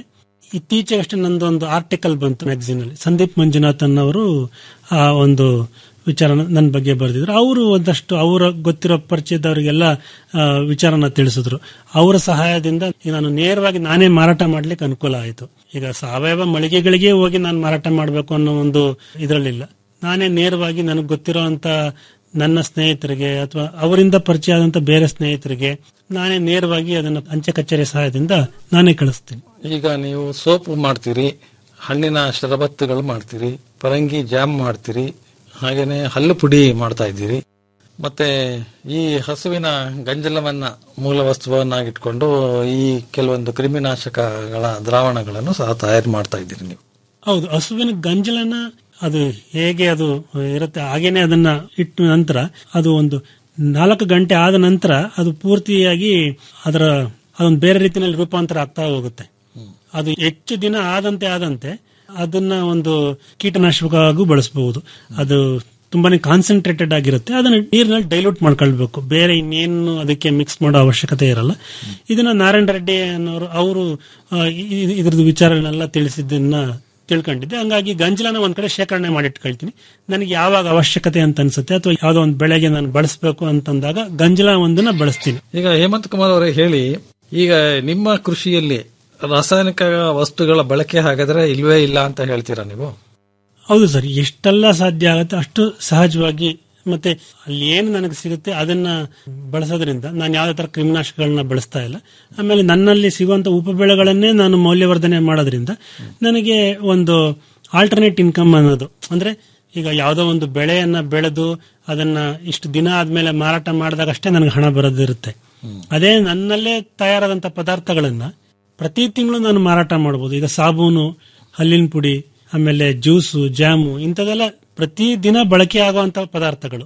ಇತ್ತೀಚೆಗಷ್ಟೇ ನಂದೊಂದು ಆರ್ಟಿಕಲ್ ಬಂತು ಮ್ಯಾಗಝಿನ್ ಅಲ್ಲಿ ಸಂದೀಪ್ ಮಂಜುನಾಥನ್ ಅವರು ಆ ಒಂದು ವಿಚಾರ ನನ್ನ ಬಗ್ಗೆ ಬರೆದಿದ್ರು ಅವರು ಒಂದಷ್ಟು ಅವರ ಗೊತ್ತಿರೋ ಪರಿಚಯದವರಿಗೆಲ್ಲ ಆ, ವಿಚಾರನ ತಿಳಿಸಿದ್ರು ಅವರ ಸಹಾಯದಿಂದ ಈಗ ನಾನು ನೇರವಾಗಿ ನಾನೇ ಮಾರಾಟ ಮಾಡ್ಲಿಕ್ಕೆ ಅನುಕೂಲ ಆಯಿತು ಈಗ ಸಾವಯವ ಮಳಿಗೆಗಳಿಗೆ ಹೋಗಿ ನಾನು ಮಾರಾಟ ಮಾಡಬೇಕು ಅನ್ನೋ ಒಂದು ಇದರಲ್ಲಿಲ್ಲ ನಾನೇ ನೇರವಾಗಿ ನನಗೆ ಗೊತ್ತಿರೋಂತ ನನ್ನ ಸ್ನೇಹಿತರಿಗೆ ಅಥವಾ ಅವರಿಂದ ಪರಿಚಯ ಆದಂತ ಬೇರೆ ಸ್ನೇಹಿತರಿಗೆ ನಾನೇ ನೇರವಾಗಿ ಅದನ್ನ ಅಂಚೆ ಕಚೇರಿ ಸಹಾಯದಿಂದ ನಾನೇ ಕಳಿಸ್ತೀನಿ ಈಗ ನೀವು ಸೋಪ್ ಮಾಡ್ತೀರಿ ಹಣ್ಣಿನ ಶರಬತ್ತುಗಳು ಮಾಡ್ತೀರಿ ಪರಂಗಿ ಜಾಮ್ ಮಾಡ್ತೀರಿ ಹಾಗೇನೆ ಹಲ್ಲು ಪುಡಿ ಮಾಡ್ತಾ ಇದ್ದೀರಿ ಮತ್ತೆ ಈ ಹಸುವಿನ ಗಂಜಲವನ್ನ ಮೂಲ ವಸ್ತುವನ್ನಾಗಿಟ್ಕೊಂಡು ಈ ಕೆಲವೊಂದು ಕ್ರಿಮಿನಾಶಕಗಳ ದ್ರಾವಣಗಳನ್ನು ಸಹ ತಯಾರು ಮಾಡ್ತಾ ಇದ್ದೀರಿ ನೀವು ಹೌದು ಹಸುವಿನ ಗಂಜಲನ ಅದು ಹೇಗೆ ಅದು ಇರುತ್ತೆ ಹಾಗೇನೆ ಅದನ್ನ ಇಟ್ಟ ನಂತರ ಅದು ಒಂದು ನಾಲ್ಕು ಗಂಟೆ ಆದ ನಂತರ ಅದು ಪೂರ್ತಿಯಾಗಿ ಅದರ ಅದೊಂದು ಬೇರೆ ರೀತಿಯಲ್ಲಿ ರೂಪಾಂತರ ಆಗ್ತಾ ಹೋಗುತ್ತೆ ಅದು ಹೆಚ್ಚು ದಿನ ಆದಂತೆ ಆದಂತೆ ಅದನ್ನ ಒಂದು ಕೀಟನಾಶಕವಾಗೂ ಬಳಸಬಹುದು ಅದು ತುಂಬಾನೇ ಕಾನ್ಸಂಟ್ರೇಟೆಡ್ ಆಗಿರುತ್ತೆ ಅದನ್ನ ನೀರಿನಲ್ಲಿ ಡೈಲ್ಯೂಟ್ ಮಾಡ್ಕೊಳ್ಬೇಕು ಬೇರೆ ಇನ್ನೇನು ಅದಕ್ಕೆ ಮಿಕ್ಸ್ ಮಾಡೋ ಅವಶ್ಯಕತೆ ಇರಲ್ಲ ಇದನ್ನ ನಾರಾಯಣ ರೆಡ್ಡಿ ಅನ್ನೋರು ಅವರು ಇದ್ರದ್ದು ವಿಚಾರಗಳನ್ನೆಲ್ಲ ತಿಳಿಸಿದ್ದನ್ನ ತಿಳ್ಕೊಂಡಿದ್ದೆ ಹಂಗಾಗಿ ಗಂಜಲನ ಒಂದ್ ಕಡೆ ಶೇಖರಣೆ ಮಾಡಿಟ್ಕೊಳ್ತೀನಿ ನನಗೆ ಯಾವಾಗ ಅವಶ್ಯಕತೆ ಅಂತ ಅನ್ಸುತ್ತೆ ಅಥವಾ ಯಾವ್ದೋ ಒಂದು ಬೆಳೆಗೆ ನಾನು ಬಳಸಬೇಕು ಅಂತಂದಾಗ ಗಂಜಲ ಒಂದನ್ನ ಬಳಸ್ತೀನಿ ಈಗ ಹೇಮಂತ್ ಕುಮಾರ್ ಅವರೇ ಹೇಳಿ ಈಗ ನಿಮ್ಮ ಕೃಷಿಯಲ್ಲಿ ರಾಸಾಯನಿಕ ವಸ್ತುಗಳ ಬಳಕೆ ಹಾಗಾದ್ರೆ ಇಲ್ವೇ ಇಲ್ಲ ಅಂತ ಹೇಳ್ತೀರಾ ನೀವು ಹೌದು ಸರ್ ಎಷ್ಟೆಲ್ಲ ಸಾಧ್ಯ ಆಗುತ್ತೆ ಅಷ್ಟು ಸಹಜವಾಗಿ ಮತ್ತೆ ಅಲ್ಲಿ ಏನು ನನಗೆ ಸಿಗುತ್ತೆ ಅದನ್ನ ಬಳಸೋದ್ರಿಂದ ನಾನು ಯಾವುದೇ ತರ ಕ್ರಿಮಿನಾಶಕಗಳನ್ನ ಬಳಸ್ತಾ ಇಲ್ಲ ಆಮೇಲೆ ನನ್ನಲ್ಲಿ ಸಿಗುವಂತ ಉಪಬೆಳೆಗಳನ್ನೇ ನಾನು ಮೌಲ್ಯವರ್ಧನೆ ಮಾಡೋದ್ರಿಂದ ನನಗೆ ಒಂದು ಆಲ್ಟರ್ನೇಟ್ ಇನ್ಕಮ್ ಅನ್ನೋದು ಅಂದ್ರೆ ಈಗ ಯಾವುದೋ ಒಂದು ಬೆಳೆಯನ್ನ ಬೆಳೆದು ಅದನ್ನ ಇಷ್ಟು ದಿನ ಆದ್ಮೇಲೆ ಮಾರಾಟ ಮಾಡಿದಾಗ ಅಷ್ಟೇ ನನಗೆ ಹಣ ಬರೋದಿರುತ್ತೆ ಅದೇ ನನ್ನಲ್ಲೇ ತಯಾರಾದಂತ ಪದಾರ್ಥಗಳನ್ನ ಪ್ರತಿ ತಿಂಗಳು ನಾನು ಮಾರಾಟ ಮಾಡಬಹುದು ಈಗ ಸಾಬೂನು ಹಲ್ಲಿನ ಪುಡಿ ಆಮೇಲೆ ಜ್ಯೂಸು ಜಾಮು ಇಂಥದೆಲ್ಲ ಪ್ರತಿ ದಿನ ಬಳಕೆ ಆಗುವಂತ ಪದಾರ್ಥಗಳು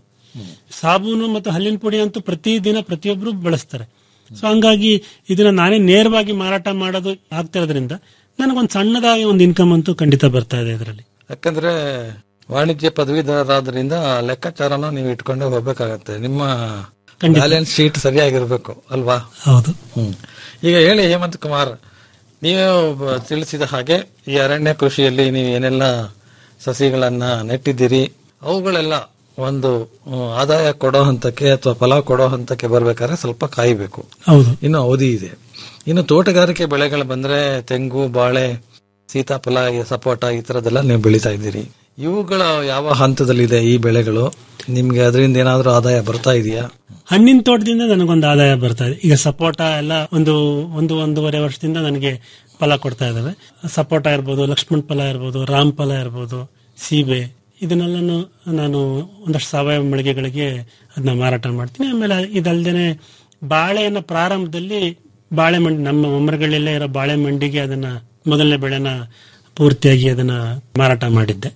ಸಾಬೂನು ಮತ್ತು ಹಲ್ಲಿನ ಪುಡಿ ಅಂತೂ ಪ್ರತಿ ದಿನ ಪ್ರತಿಯೊಬ್ಬರು ಬಳಸ್ತಾರೆ ಸೊ ಹಂಗಾಗಿ ಇದನ್ನ ನಾನೇ ನೇರವಾಗಿ ಮಾರಾಟ ಮಾಡೋದು ಆಗ್ತಿರೋದ್ರಿಂದ ನನಗೊಂದು ಸಣ್ಣದಾಗಿ ಒಂದು ಇನ್ಕಮ್ ಅಂತೂ ಖಂಡಿತ ಬರ್ತಾ ಇದೆ ಇದರಲ್ಲಿ ಯಾಕಂದ್ರೆ ವಾಣಿಜ್ಯ ಪದವೀಧರರಾದ್ರಿಂದ ಲೆಕ್ಕಾಚಾರನ ನೀವು ಇಟ್ಕೊಂಡೇ ಹೋಗ್ಬೇಕಾಗತ್ತೆ ನಿಮ್ಮ ಖಂಡಿತ. ಬ್ಯಾಲೆನ್ಸ್ ಶೀಟ್ ಸರಿಯಾಗಿರ್ಬೇಕು ಅಲ್ವಾ ಹೌದು ಹ್ಮ್ ಈಗ ಹೇಳಿ ಹೇಮಂತ್ ಕುಮಾರ್ ನೀವು ಬ- ತಿಳಿಸಿದ ಹಾಗೆ ಈ ಅರಣ್ಯ ಕೃಷಿಯಲ್ಲಿ ನೀವು ಏನೆಲ್ಲ ಸಸಿಗಳನ್ನ ನೆಟ್ಟಿದ್ದೀರಿ ಅವುಗಳೆಲ್ಲ ಒಂದು ಹ್ಮ್, ಆದಾಯ ಕೊಡೋ ಹಂತಕ್ಕೆ ಅಥವಾ ಫಲ ಕೊಡೋ ಹಂತಕ್ಕೆ ಬರ್ಬೇಕಾದ್ರೆ ಸ್ವಲ್ಪ ಕಾಯಬೇಕು ಹೌದು ಇನ್ನು ಅವಧಿ ಇದೆ ಇನ್ನು ತೋಟಗಾರಿಕೆ ಬೆಳೆಗಳು ಬಂದ್ರೆ ತೆಂಗು ಬಾಳೆ ಸೀತಾಫಲ ಈ ಸಪೋಟ ಈ ತರದೆಲ್ಲ ನೀವು ಬೆಳೀತಾ ಇದ್ದೀರಿ ಇವುಗಳ ಯಾವ ಹಂತದಲ್ಲಿದೆ ಈ ಬೆಳೆಗಳು ನಿಮ್ಗೆ ಅದರಿಂದ ಏನಾದ್ರೂ ಆದಾಯ ಬರ್ತಾ ಇದೆಯಾ ಹಣ್ಣಿನ ತೋಟದಿಂದ ನನಗೊಂದು ಆದಾಯ ಬರ್ತಾ ಇದೆ ಈಗ ಸಪೋಟ ಎಲ್ಲ ಒಂದು ಒಂದು ಒಂದೂವರೆ ವರ್ಷದಿಂದ ನನಗೆ ಫಲ ಕೊಡ್ತಾ ಇದಾವೆ ಸಪೋಟ ಇರ್ಬೋದು ಲಕ್ಷ್ಮಣ್ ಫಲ ಇರ್ಬೋದು ರಾಮ್ ಫಲ ಇರ್ಬೋದು ಸೀಬೆ ಇದನ್ನೆಲ್ಲನು ನಾನು ಒಂದಷ್ಟು ಸಾವಯವ ಮಳಿಗೆಗಳಿಗೆ ಅದನ್ನ ಮಾರಾಟ ಮಾಡ್ತೀನಿ ಆಮೇಲೆ ಇದಲ್ದೇನೆ ಬಾಳೆಯನ್ನ ಪ್ರಾರಂಭದಲ್ಲಿ ಬಾಳೆ ಮಂಡಿ ನಮ್ಮ ಮೊಮ್ಮರಗಳಲ್ಲೇ ಇರೋ ಬಾಳೆ ಮಂಡಿಗೆ ಅದನ್ನ ಮೊದಲನೇ ಬೆಳೆನ ಪೂರ್ತಿಯಾಗಿ ಅದನ್ನ ಮಾರಾಟ ಮಾಡಿದ್ದೆ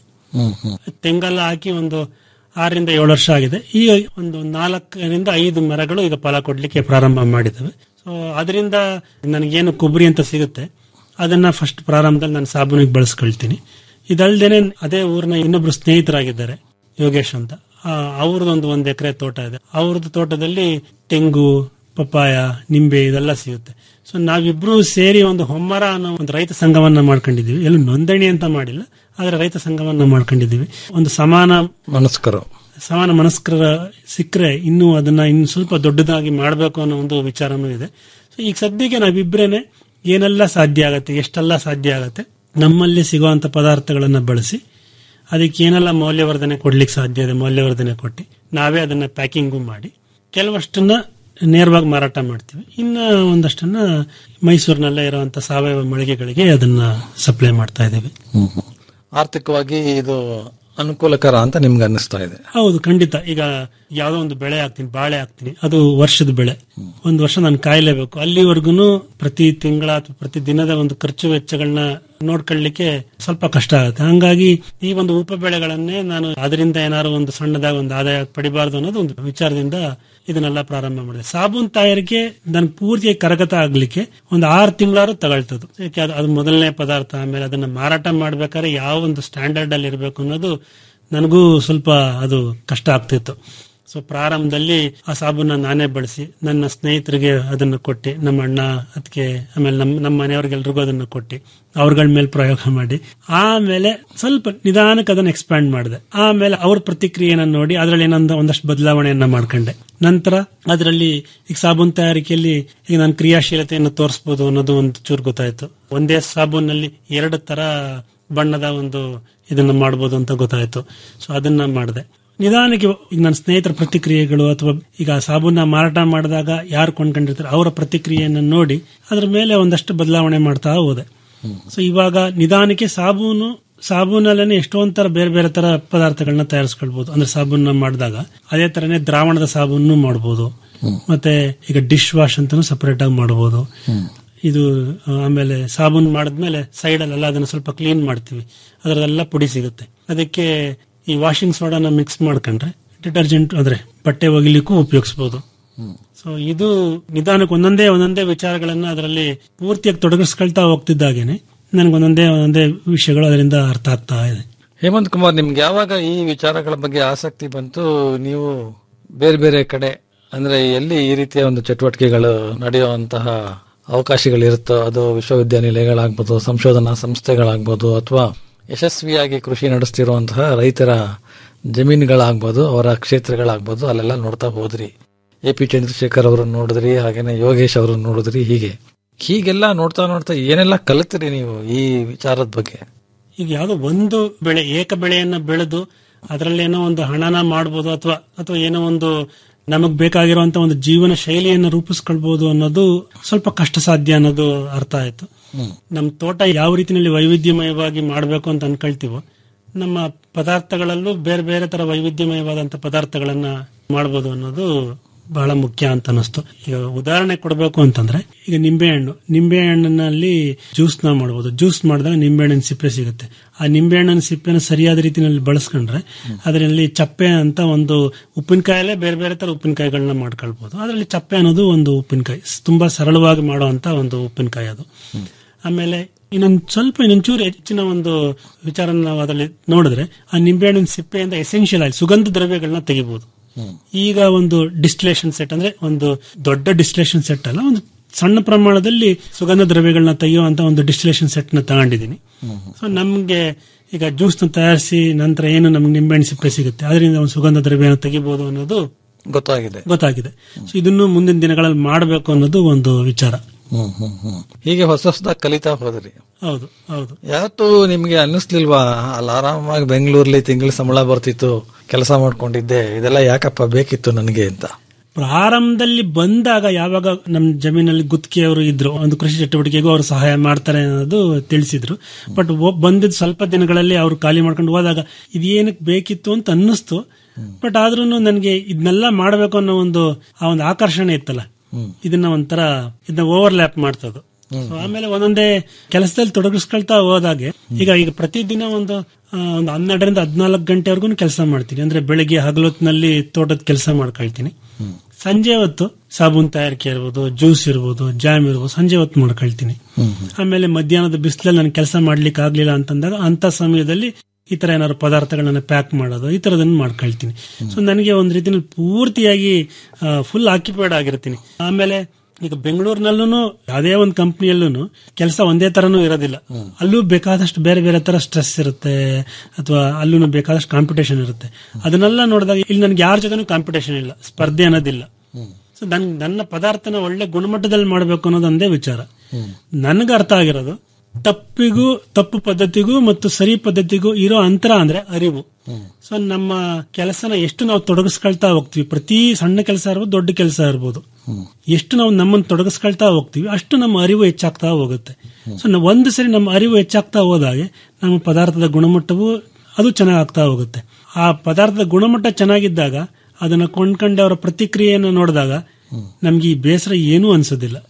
ತೆಂಗೆಲ್ಲ ಹಾಕಿ ಒಂದು ಆರರಿಂದ ಏಳು ವರ್ಷ ಆಗಿದೆ ಈಗ ಒಂದು ನಾಲ್ಕರಿಂದ ಐದು ಮರಗಳು ಈಗ ಫಲ ಕೊಡ್ಲಿಕ್ಕೆ ಪ್ರಾರಂಭ ಮಾಡಿದ್ದಾವೆ ಸೊ ಅದರಿಂದ ನನಗೇನು ಕೊಬ್ಬರಿ ಅಂತ ಸಿಗುತ್ತೆ ಅದನ್ನ ಫಸ್ಟ್ ಪ್ರಾರಂಭದಲ್ಲಿ ನಾನು ಸಾಬೂನಿಗೆ ಬಳಸ್ಕೊಳ್ತೀನಿ ಇದಲ್ದೇನೆ ಅದೇ ಊರಿನ ಇನ್ನೊಬ್ರು ಸ್ನೇಹಿತರಾಗಿದ್ದಾರೆ ಯೋಗೇಶ್ ಅಂತ ಆ, ಅವ್ರದ್ದೊಂದು ಒಂದು ಎಕರೆ ತೋಟ ಇದೆ ಅವ್ರದ್ದು ತೋಟದಲ್ಲಿ ತೆಂಗು ಪಪ್ಪಾಯ ನಿಂಬೆ ಇದೆಲ್ಲ ಸಿಗುತ್ತೆ ಸೊ ನಾವಿಬ್ರು ಸೇರಿ ಒಂದು ಹೊಮ್ಮರ ಅನ್ನೋ ಒಂದು ರೈತ ಸಂಘವನ್ನ ಮಾಡ್ಕೊಂಡಿದೀವಿ ಎಲ್ಲೂ ನೋಂದಣಿ ಅಂತ ಮಾಡಿಲ್ಲ ಆದ್ರೆ ರೈತ ಸಂಘವನ್ನ ಮಾಡ್ಕೊಂಡಿದೀವಿ ಒಂದು ಸಮಾನ ಮನಸ್ಕರು ಸಮಾನ ಮನಸ್ಕರ ಸಿಕ್ಕರೆ ಇನ್ನೂ ಅದನ್ನ ಇನ್ನು ಸ್ವಲ್ಪ ದೊಡ್ಡದಾಗಿ ಮಾಡಬೇಕು ಅನ್ನೋ ಒಂದು ವಿಚಾರನೂ ಇದೆ ಸೊ ಈಗ ಸದ್ಯಕ್ಕೆ ನಾವಿಬ್ರೇನೆ ಏನೆಲ್ಲ ಸಾಧ್ಯ ಆಗತ್ತೆ ಎಷ್ಟೆಲ್ಲ ಸಾಧ್ಯ ಆಗತ್ತೆ ನಮ್ಮಲ್ಲಿ ಸಿಗುವಂತ ಪದಾರ್ಥಗಳನ್ನ ಬಳಸಿ ಅದಕ್ಕೆ ಏನೆಲ್ಲ ಮೌಲ್ಯವರ್ಧನೆ ಕೊಡ್ಲಿಕ್ಕೆ ಸಾಧ್ಯ ಇದೆ ಮೌಲ್ಯವರ್ಧನೆ ಕೊಟ್ಟು ನಾವೇ ಅದನ್ನ ಪ್ಯಾಕಿಂಗು ಮಾಡಿ ಕೆಲವಷ್ಟನ್ನ ನೇರವಾಗಿ ಮಾರಾಟ ಮಾಡ್ತೀವಿ ಇನ್ನ ಒಂದಷ್ಟನ್ನ ಮೈಸೂರಿನಲ್ಲೇ ಇರುವಂತ ಸಾವಯವ ಮಳಿಗೆಗಳಿಗೆ ಅದನ್ನ ಸಪ್ಲೈ ಮಾಡ್ತಾ ಇದ್ದೀವಿ ಆರ್ಥಿಕವಾಗಿ ಇದು ಅನುಕೂಲಕರ ಅಂತ ನಿಮ್ಗೆ ಅನ್ನಿಸ್ತಾ ಇದೆ ಹೌದು ಖಂಡಿತ ಈಗ ಯಾವ್ದೋ ಒಂದು ಬೆಳೆ ಹಾಕ್ತೀನಿ ಬಾಳೆ ಹಾಕ್ತೀನಿ ಅದು ವರ್ಷದ ಬೆಳೆ ಒಂದು ವರ್ಷ ನಾನು ಕಾಯಲೇಬೇಕು ಅಲ್ಲಿವರೆಗೂ ಪ್ರತಿ ತಿಂಗಳ ಅಥವಾ ಪ್ರತಿ ದಿನದ ಒಂದು ಖರ್ಚು ವೆಚ್ಚಗಳನ್ನ ನೋಡ್ಕೊಳ್ಳಿಕ್ಕೆ ಸ್ವಲ್ಪ ಕಷ್ಟ ಆಗುತ್ತೆ ಹಂಗಾಗಿ ಈ ಒಂದು ಉಪ ಬೆಳೆಗಳನ್ನೇ ನಾನು ಅದರಿಂದ ಏನಾದ್ರು ಒಂದು ಸಣ್ಣದಾಗಿ ಒಂದು ಆದಾಯ ಪಡಿಬಾರ್ದು ಅನ್ನೋದು ಒಂದು ವಿಚಾರದಿಂದ ಇದನ್ನೆಲ್ಲ ಪ್ರಾರಂಭ ಮಾಡಿದೆ ಸಾಬೂನ್ ತಯಾರಿಕೆ ನನ್ ಪೂರ್ತಿ ಕರಗತ ಆಗ್ಲಿಕ್ಕೆ ಒಂದು ಆರು ತಿಂಗಳಾರು ತಗೊಳ್ತದ್ದು ಯಾಕೆ ಅದು ಅದು ಮೊದಲನೇ ಪದಾರ್ಥ ಆಮೇಲೆ ಅದನ್ನ ಮಾರಾಟ ಮಾಡ್ಬೇಕಾದ್ರೆ ಯಾವ ಒಂದು ಸ್ಟ್ಯಾಂಡರ್ಡ್ ಅಲ್ಲಿ ಇರಬೇಕು ಅನ್ನೋದು ನನಗೂ ಸ್ವಲ್ಪ ಅದು ಕಷ್ಟ ಆಗ್ತಿತ್ತು ಸೊ ಪ್ರಾರಂಭದಲ್ಲಿ ಆ ಸಾಬೂನ ನಾನೇ ಬಳಸಿ ನನ್ನ ಸ್ನೇಹಿತರಿಗೆ ಅದನ್ನು ಕೊಟ್ಟು ನಮ್ಮ ಅಣ್ಣ ಅದಕ್ಕೆ ಆಮೇಲೆ ನಮ್ಮ ನಮ್ಮ ಮನೆಯವ್ರಿಗೆಲ್ರಿಗೂ ಅದನ್ನು ಕೊಟ್ಟು ಅವ್ರಗಳ ಮೇಲೆ ಪ್ರಯೋಗ ಮಾಡಿ ಆಮೇಲೆ ಸ್ವಲ್ಪ ನಿಧಾನಕ್ಕೆ ಅದನ್ನ ಎಕ್ಸ್ಪ್ಯಾಂಡ್ ಮಾಡಿದೆ ಆಮೇಲೆ ಅವ್ರ ಪ್ರತಿಕ್ರಿಯೆನ ನೋಡಿ ಅದರಲ್ಲಿ ಏನೊಂದು ಒಂದಷ್ಟು ಬದಲಾವಣೆಯನ್ನ ಮಾಡ್ಕೊಂಡೆ ನಂತರ ಅದರಲ್ಲಿ ಈಗ ಸಾಬೂನ್ ತಯಾರಿಕೆಯಲ್ಲಿ ಈಗ ನಾನು ಕ್ರಿಯಾಶೀಲತೆಯನ್ನು ತೋರಿಸಬಹುದು ಅನ್ನೋದು ಒಂದು ಚೂರು ಗೊತ್ತಾಯ್ತು ಒಂದೇ ಸಾಬೂನಲ್ಲಿ ಎರಡು ತರ ಬಣ್ಣದ ಒಂದು ಇದನ್ನ ಮಾಡಬಹುದು ಅಂತ ಗೊತ್ತಾಯ್ತು ಸೊ ಅದನ್ನ ಮಾಡಿದೆ ನಿಧಾನಕ್ಕೆ ಈಗ ನನ್ನ ಸ್ನೇಹಿತರ ಪ್ರತಿಕ್ರಿಯೆಗಳು ಅಥವಾ ಈಗ ಸಾಬೂನ ಮಾರಾಟ ಮಾಡಿದಾಗ ಯಾರು ಕೊಂಡ್ಕೊಂಡಿರ್ತಾರೆ ಅವರ ಪ್ರತಿಕ್ರಿಯೆಯನ್ನು ನೋಡಿ ಅದ್ರ ಮೇಲೆ ಒಂದಷ್ಟು ಬದಲಾವಣೆ ಮಾಡ್ತಾ ಹೋದೆ ಸೊ ಇವಾಗ ನಿಧಾನಕ್ಕೆ ಸಾಬೂನು ಸಾಬೂನಲ್ಲೇ ಎಷ್ಟೊಂದ್ ತರ ಬೇರೆ ಬೇರೆ ತರ ಪದಾರ್ಥಗಳನ್ನ ತಯಾರಿಸ್ಕೊಳ್ಬಹುದು ಅಂದ್ರೆ ಸಾಬೂನ ಮಾಡಿದಾಗ ಅದೇ ತರನೇ ದ್ರಾವಣದ ಸಾಬೂನು ಮಾಡಬಹುದು ಮತ್ತೆ ಈಗ ಡಿಶ್ ವಾಶ್ ಅಂತಾನು ಸಪರೇಟ್ ಆಗಿ ಮಾಡಬಹುದು ಇದು ಆ, ಆಮೇಲೆ ಸಾಬೂನ್ ಮಾಡಿದ್ಮೇಲೆ ಸೈಡ್ ಅಲ್ಲೆಲ್ಲ ಅದನ್ನ ಸ್ವಲ್ಪ ಕ್ಲೀನ್ ಮಾಡ್ತೀವಿ ಅದರದೆಲ್ಲ ಪುಡಿ ಸಿಗುತ್ತೆ ಅದಕ್ಕೆ ಈ ವಾಷಿಂಗ್ ಸೋಡಾನ ಮಿಕ್ಸ್ ಮಾಡ್ಕೊಂಡ್ರೆ ಡಿಟರ್ಜೆಂಟ್ ಅಂದ್ರೆ ಬಟ್ಟೆ ಒಗಿಲಿಕ್ಕೂ ಉಪಯೋಗಿಸಬಹುದು ಸೊ ಇದು ನಿಧಾನಕ್ಕೆ ಒಂದೊಂದೇ ಒಂದೊಂದೇ ವಿಚಾರಗಳನ್ನ ಅದರಲ್ಲಿ ಪೂರ್ತಿಯಾಗಿ ತೊಡಗಿಸ್ಕೊಳ್ತಾ ಹೋಗ್ತಿದ್ದಾಗೇನೆ ನನಗೆ ಒಂದೊಂದೇ ಒಂದೊಂದೇ ವಿಷಯಗಳು ಅದರಿಂದ ಅರ್ಥ ಆಗ್ತಾ ಇದೆ ಹೇಮಂತ್ ಕುಮಾರ್ ನಿಮ್ಗೆ ಯಾವಾಗ ಈ ವಿಚಾರಗಳ ಬಗ್ಗೆ ಆಸಕ್ತಿ ಬಂತು ನೀವು ಬೇರೆ ಬೇರೆ ಕಡೆ ಅಂದ್ರೆ ಎಲ್ಲಿ ಈ ರೀತಿಯ ಒಂದು ಚಟುವಟಿಕೆಗಳು ನಡೆಯುವಂತಹ ಅವಕಾಶಗಳಿರುತ್ತೋ ಅದು ವಿಶ್ವವಿದ್ಯಾನಿಲಯಗಳಾಗ್ಬೋದು ಸಂಶೋಧನಾ ಸಂಸ್ಥೆಗಳಾಗ್ಬೋದು ಅಥವಾ ಯಶಸ್ವಿಯಾಗಿ ಕೃಷಿ ನಡೆಸ್ತಿರುವಂತಹ ರೈತರ ಜಮೀನುಗಳಾಗ್ಬೋದು ಅವರ ಕ್ಷೇತ್ರಗಳಾಗ್ಬೋದು ಅಲ್ಲೆಲ್ಲ ನೋಡ್ತಾ ಹೋದ್ರಿ ಎ ಪಿ ಚಂದ್ರಶೇಖರ್ ಅವರನ್ನು ನೋಡಿದ್ರಿ ಹಾಗೇನೆ ಯೋಗೇಶ್ ಅವರನ್ನು ನೋಡಿದ್ರಿ ಹೀಗೆ ಹೀಗೆಲ್ಲ ನೋಡ್ತಾ ನೋಡ್ತಾ ಏನೆಲ್ಲ ಕಲಿತ್ರಿ ನೀವು ಈ ವಿಚಾರದ ಬಗ್ಗೆ ಈಗ ಯಾವುದೋ ಒಂದು ಬೆಳೆ ಏಕ ಬೆಳೆಯನ್ನ ಬೆಳೆದು ಅದರಲ್ಲಿ ಏನೋ ಒಂದು ಹಣನ ಮಾಡ್ಬೋದು ಅಥವಾ ಅಥವಾ ಏನೋ ಒಂದು ನಮಗ್ ಬೇಕಾಗಿರುವಂತ ಒಂದು ಜೀವನ ಶೈಲಿಯನ್ನ ರೂಪಿಸ್ಕೊಳ್ಬಹುದು ಅನ್ನೋದು ಸ್ವಲ್ಪ ಕಷ್ಟ ಸಾಧ್ಯ ಅನ್ನೋದು ಅರ್ಥ ಆಯ್ತು ನಮ್ಮ ತೋಟ ಯಾವ ರೀತಿಯಲ್ಲಿ ವೈವಿಧ್ಯಮಯವಾಗಿ ಮಾಡಬೇಕು ಅಂತ ಅನ್ಕೊಳ್ತೀವೋ ನಮ್ಮ ಪದಾರ್ಥಗಳಲ್ಲೂ ಬೇರೆ ಬೇರೆ ತರ ವೈವಿಧ್ಯಮಯವಾದಂತ ಪದಾರ್ಥಗಳನ್ನ ಮಾಡಬಹುದು ಅನ್ನೋದು ಬಹಳ ಮುಖ್ಯ ಅಂತ ಅನಿಸ್ತು ಈಗ ಉದಾಹರಣೆ ಕೊಡಬೇಕು ಅಂತಂದ್ರೆ ಈಗ ನಿಂಬೆಹಣ್ಣು ನಿಂಬೆಹಣ್ಣಿನಲ್ಲಿ ಜ್ಯೂಸ್ ನ ಮಾಡಬಹುದು ಜ್ಯೂಸ್ ಮಾಡಿದಾಗ ನಿಂಬೆಹಣ್ಣಿನ ಸಿಪ್ಪೆ ಸಿಗುತ್ತೆ ಆ ನಿಂಬೆಹಣ್ಣಿನ ಸಿಪ್ಪೆನ ಸರಿಯಾದ ರೀತಿಯಲ್ಲಿ ಬಳಸ್ಕೊಂಡ್ರೆ ಅದರಲ್ಲಿ ಚಪ್ಪೆ ಅಂತ ಒಂದು ಉಪ್ಪಿನಕಾಯಲ್ಲೇ ಬೇರೆ ಬೇರೆ ತರ ಉಪ್ಪಿನಕಾಯಿಗಳನ್ನ ಮಾಡ್ಕೊಳ್ಬಹುದು ಅದರಲ್ಲಿ ಚಪ್ಪೆ ಅನ್ನೋದು ಒಂದು ಉಪ್ಪಿನಕಾಯಿ ತುಂಬಾ ಸರಳವಾಗಿ ಮಾಡುವಂತ ಒಂದು ಉಪ್ಪಿನಕಾಯಿ ಅದು ಆಮೇಲೆ ಇನ್ನೊಂದು ಸ್ವಲ್ಪ ಇನ್ನೊಂಚೂರು ಹೆಚ್ಚಿನ ಒಂದು ವಿಚಾರ ನಾವು ಅದರಲ್ಲಿ ನೋಡಿದ್ರೆ ಆ ನಿಂಬೆಹಣ್ಣಿನ ಸಿಪ್ಪೆಯಿಂದ ಎಸೆನ್ಷಿಯಲ್ ಆಗಿ ಸುಗಂಧ ದ್ರವ್ಯಗಳನ್ನ ತೆಗಿಬಹುದು ಈಗ ಒಂದು ಡಿಸ್ಟಿಲೇಷನ್ ಸೆಟ್ ಅಂದ್ರೆ ಒಂದು ದೊಡ್ಡ ಡಿಸ್ಟಿಲೇಷನ್ ಸೆಟ್ ಅಲ್ಲ ಒಂದು ಸಣ್ಣ ಪ್ರಮಾಣದಲ್ಲಿ ಸುಗಂಧ ದ್ರವ್ಯಗಳನ್ನ ತೆಗೆಯುವಂತ ಒಂದು ಡಿಸ್ಟಿಲೇಷನ್ ಸೆಟ್ ನ ತಗೊಂಡಿದ್ದೀನಿ ಸೊ ನಮ್ಗೆ ಈಗ ಜ್ಯೂಸ್ ನ ತಯಾರಿಸಿ ನಂತರ ಏನು ನಮ್ಗೆ ನಿಂಬೆಹಣ್ಣು ಸಿಪ್ಪೆ ಸಿಗುತ್ತೆ ಅದರಿಂದ ಒಂದು ಸುಗಂಧ ದ್ರವ್ಯನ ತೆಗಿಬಹುದು ಅನ್ನೋದು ಗೊತ್ತಾಗಿದೆ ಗೊತ್ತಾಗಿದೆ ಸೊ ಇದನ್ನು ಮುಂದಿನ ದಿನಗಳಲ್ಲಿ ಮಾಡಬೇಕು ಅನ್ನೋದು ಒಂದು ವಿಚಾರ ಹ್ಮ್ ಹ್ಮ್ ಹ್ಮ್ ಹೀಗೆ ಹೊಸ ಹೊಸದಾಗಿ ಕಲಿತಾ ಹೋದ್ರಿ ಹೌದು ಹೌದು ಯಾವತ್ತು ನಿಮ್ಗೆ ಅನ್ನಿಸ್ಲಿಲ್ವಾ ಅಲ್ಲಿ ಆರಾಮಾಗಿ ಬೆಂಗಳೂರಲ್ಲಿ ತಿಂಗಳ ಸಂಬಳ ಬರ್ತಿತ್ತು ಕೆಲಸ ಮಾಡ್ಕೊಂಡಿದ್ದೆ ಇದೆಲ್ಲ ಯಾಕಪ್ಪ ಬೇಕಿತ್ತು ನನಗೆ ಅಂತ ಪ್ರಾರಂಭದಲ್ಲಿ ಬಂದಾಗ ಯಾವಾಗ ನಮ್ಮ ಜಮೀನಲ್ಲಿ ಗುತ್ತಿಗೆಯವರು ಇದ್ರು ಒಂದು ಕೃಷಿ ಚಟುವಟಿಕೆಗೂ ಅವರು ಸಹಾಯ ಮಾಡ್ತಾರೆ ಅನ್ನೋದು ತಿಳಿಸಿದ್ರು ಬಟ್ ಬಂದಿದ್ ಸ್ವಲ್ಪ ದಿನಗಳಲ್ಲಿ ಅವರು ಖಾಲಿ ಮಾಡ್ಕೊಂಡು ಹೋದಾಗ ಇದೇನಕ್ಕೆ ಬೇಕಿತ್ತು ಅಂತ ಅನ್ನಿಸ್ತು ಬಟ್ ಆದ್ರೂ ನನಗೆ ಇದನ್ನೆಲ್ಲ ಮಾಡಬೇಕು ಅನ್ನೋ ಒಂದು ಆ ಒಂದು ಆಕರ್ಷಣೆ ಇತ್ತಲ್ಲ ಇದನ್ನ ಒಂಥರ ಇದನ್ನ ಓವರ್ಲ್ಯಾಪ್ ಮಾಡ್ತದ್ದು So ಆಮೇಲೆ ಒಂದೊಂದೇ ಕೆಲಸದಲ್ಲಿ ತೊಡಗಿಸ್ಕೊಳ್ತಾ ಹೋದಾಗೆ ಈಗ ಈಗ ಪ್ರತಿದಿನ ಒಂದು ಆ, ಒಂದು ಹನ್ನೆರಡರಿಂದ ಹದಿನಾಲ್ಕು ಗಂಟೆವರೆಗೂ ಕೆಲಸ ಮಾಡ್ತೀನಿ ಅಂದ್ರೆ ಬೆಳಿಗ್ಗೆ ಹಗಲೊತ್ತಿನಲ್ಲಿ ತೋಟದ ಕೆಲಸ ಮಾಡ್ಕೊಳ್ತೀನಿ ಸಂಜೆ ಹೊತ್ತು ಸಾಬೂನ್ ತಯಾರಿಕೆ ಇರ್ಬೋದು ಜ್ಯೂಸ್ ಇರ್ಬೋದು ಜಾಮ್ ಇರ್ಬೋದು ಸಂಜೆ ಹೊತ್ತು ಮಾಡ್ಕೊಳ್ತೀನಿ ಆಮೇಲೆ ಮಧ್ಯಾಹ್ನದ ಬಿಸಿಲಲ್ಲಿ ನಾನು ಕೆಲಸ ಮಾಡ್ಲಿಕ್ಕೆ ಆಗ್ಲಿಲ್ಲ ಅಂತಂದಾಗ ಅಂತ ಸಮಯದಲ್ಲಿ ಈ ತರ ಏನಾದ್ರು ಪದಾರ್ಥಗಳನ್ನ ಪ್ಯಾಕ್ ಮಾಡೋದು ಈ ತರದನ್ನ ಮಾಡ್ಕೊಳ್ತೀನಿ ಸೊ ನನಗೆ ಒಂದ್ ರೀತಿಯಲ್ಲಿ ಪೂರ್ತಿಯಾಗಿ ಫುಲ್ ಆಕ್ಯುಪೈಡ್ ಆಗಿರ್ತೀನಿ ಆಮೇಲೆ ಈಗ ಬೆಂಗಳೂರಿನಲ್ಲೂ ಯಾವುದೇ ಒಂದು ಕಂಪ್ನಿಯಲ್ಲೂ ಕೆಲಸ ಒಂದೇ ತರನೂ ಇರೋದಿಲ್ಲ ಅಲ್ಲೂ ಬೇಕಾದಷ್ಟು ಬೇರೆ ಬೇರೆ ತರ ಸ್ಟ್ರೆಸ್ ಇರುತ್ತೆ ಅಥವಾ ಅಲ್ಲೂ ಬೇಕಾದಷ್ಟು ಕಾಂಪಿಟೇಷನ್ ಇರುತ್ತೆ ಅದನ್ನೆಲ್ಲ ನೋಡಿದಾಗ ಇಲ್ಲಿ ನನಗೆ ಯಾರ ಜೊತೆನೂ ಕಾಂಪಿಟೇಷನ್ ಇಲ್ಲ ಸ್ಪರ್ಧೆ ಅನ್ನೋದಿಲ್ಲ ಸೊ ನನ್ ನನ್ನ ಪದಾರ್ಥನ ಒಳ್ಳೆ ಗುಣಮಟ್ಟದಲ್ಲಿ ಮಾಡಬೇಕು ಅನ್ನೋದು ಒಂದೇ ವಿಚಾರ ನನಗೆ ಅರ್ಥ ಆಗಿರೋದು ತಪ್ಪಿಗೂ ತಪ್ಪು ಪದ್ಧತಿಗೂ ಮತ್ತು ಸರಿ ಪದ್ಧತಿಗೂ ಇರೋ ಅಂತರ ಅಂದ್ರೆ ಅರಿವು ಸೊ ನಮ್ಮ ಕೆಲಸನ ಎಷ್ಟು ನಾವು ತೊಡಗಿಸ್ಕೊಳ್ತಾ ಹೋಗ್ತೀವಿ ಪ್ರತಿ ಸಣ್ಣ ಕೆಲಸ ಇರ್ಬೋದು ದೊಡ್ಡ ಕೆಲಸ ಇರ್ಬೋದು ಎಷ್ಟು ನಾವು ನಮ್ಮನ್ನು ತೊಡಗಿಸ್ಕೊಳ್ತಾ ಹೋಗ್ತೀವಿ ಅಷ್ಟು ನಮ್ಮ ಅರಿವು ಹೆಚ್ಚಾಗ್ತಾ ಹೋಗುತ್ತೆ ಸೊ ನಾವು ಒಂದು ಸರಿ ನಮ್ಮ ಅರಿವು ಹೆಚ್ಚಾಗ್ತಾ ಹೋದಾಗೆ ನಮ್ಮ ಪದಾರ್ಥದ ಗುಣಮಟ್ಟವು ಅದು ಚೆನ್ನಾಗ್ತಾ ಹೋಗುತ್ತೆ ಆ ಪದಾರ್ಥದ ಗುಣಮಟ್ಟ ಚೆನ್ನಾಗಿದ್ದಾಗ ಅದನ್ನ ಕೊಂಡ್ಕೊಂಡೆ ಅವರ ಪ್ರತಿಕ್ರಿಯೆಯನ್ನು ನೋಡಿದಾಗ ನಮ್ಗೆ ಈ ಬೇಸರ ಏನೂ ಅನ್ಸೋದಿಲ್ಲ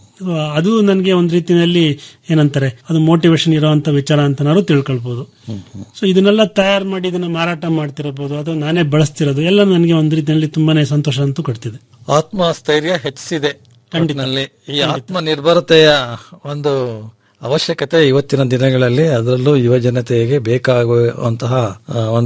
ಅದು ನನಗೆ ಒಂದ್ ರೀತಿಯಲ್ಲಿ ಏನಂತಾರೆ ಅದು ಮೋಟಿವೇಶನ್ ಇರೋಂತ ವಿಚಾರ ಅಂತನಾದ್ರು ತಿಳ್ಕೊಳ್ಬಹುದು ಸೊ ಇದನ್ನೆಲ್ಲ ತಯಾರು ಮಾಡಿ ಇದನ್ನ ಮಾರಾಟ ಮಾಡ್ತಿರಬಹುದು ಅಥವಾ ನಾನೇ ಬಳಸ್ತಿರೋದು ಎಲ್ಲ ನನಗೆ ಒಂದ್ ರೀತಿಯಲ್ಲಿ ತುಂಬಾನೇ ಸಂತೋಷ ಅಂತೂ ಕೊಡ್ತಿದೆ ಆತ್ಮಸ್ಥೈರ್ಯ ಹೆಚ್ಚಿಸಿದೆ ಖಂಡಿತನಲ್ಲಿ ಈ ಆತ್ಮ ನಿರ್ಭರತೆಯ ಒಂದು ಅವಶ್ಯಕತೆ ಇವತ್ತಿನ ದಿನಗಳಲ್ಲಿ ಅದರಲ್ಲೂ ಯುವ ಜನತೆಗೆ ಬೇಕಾಗುವಂತಹ ಆ, ಒಂದು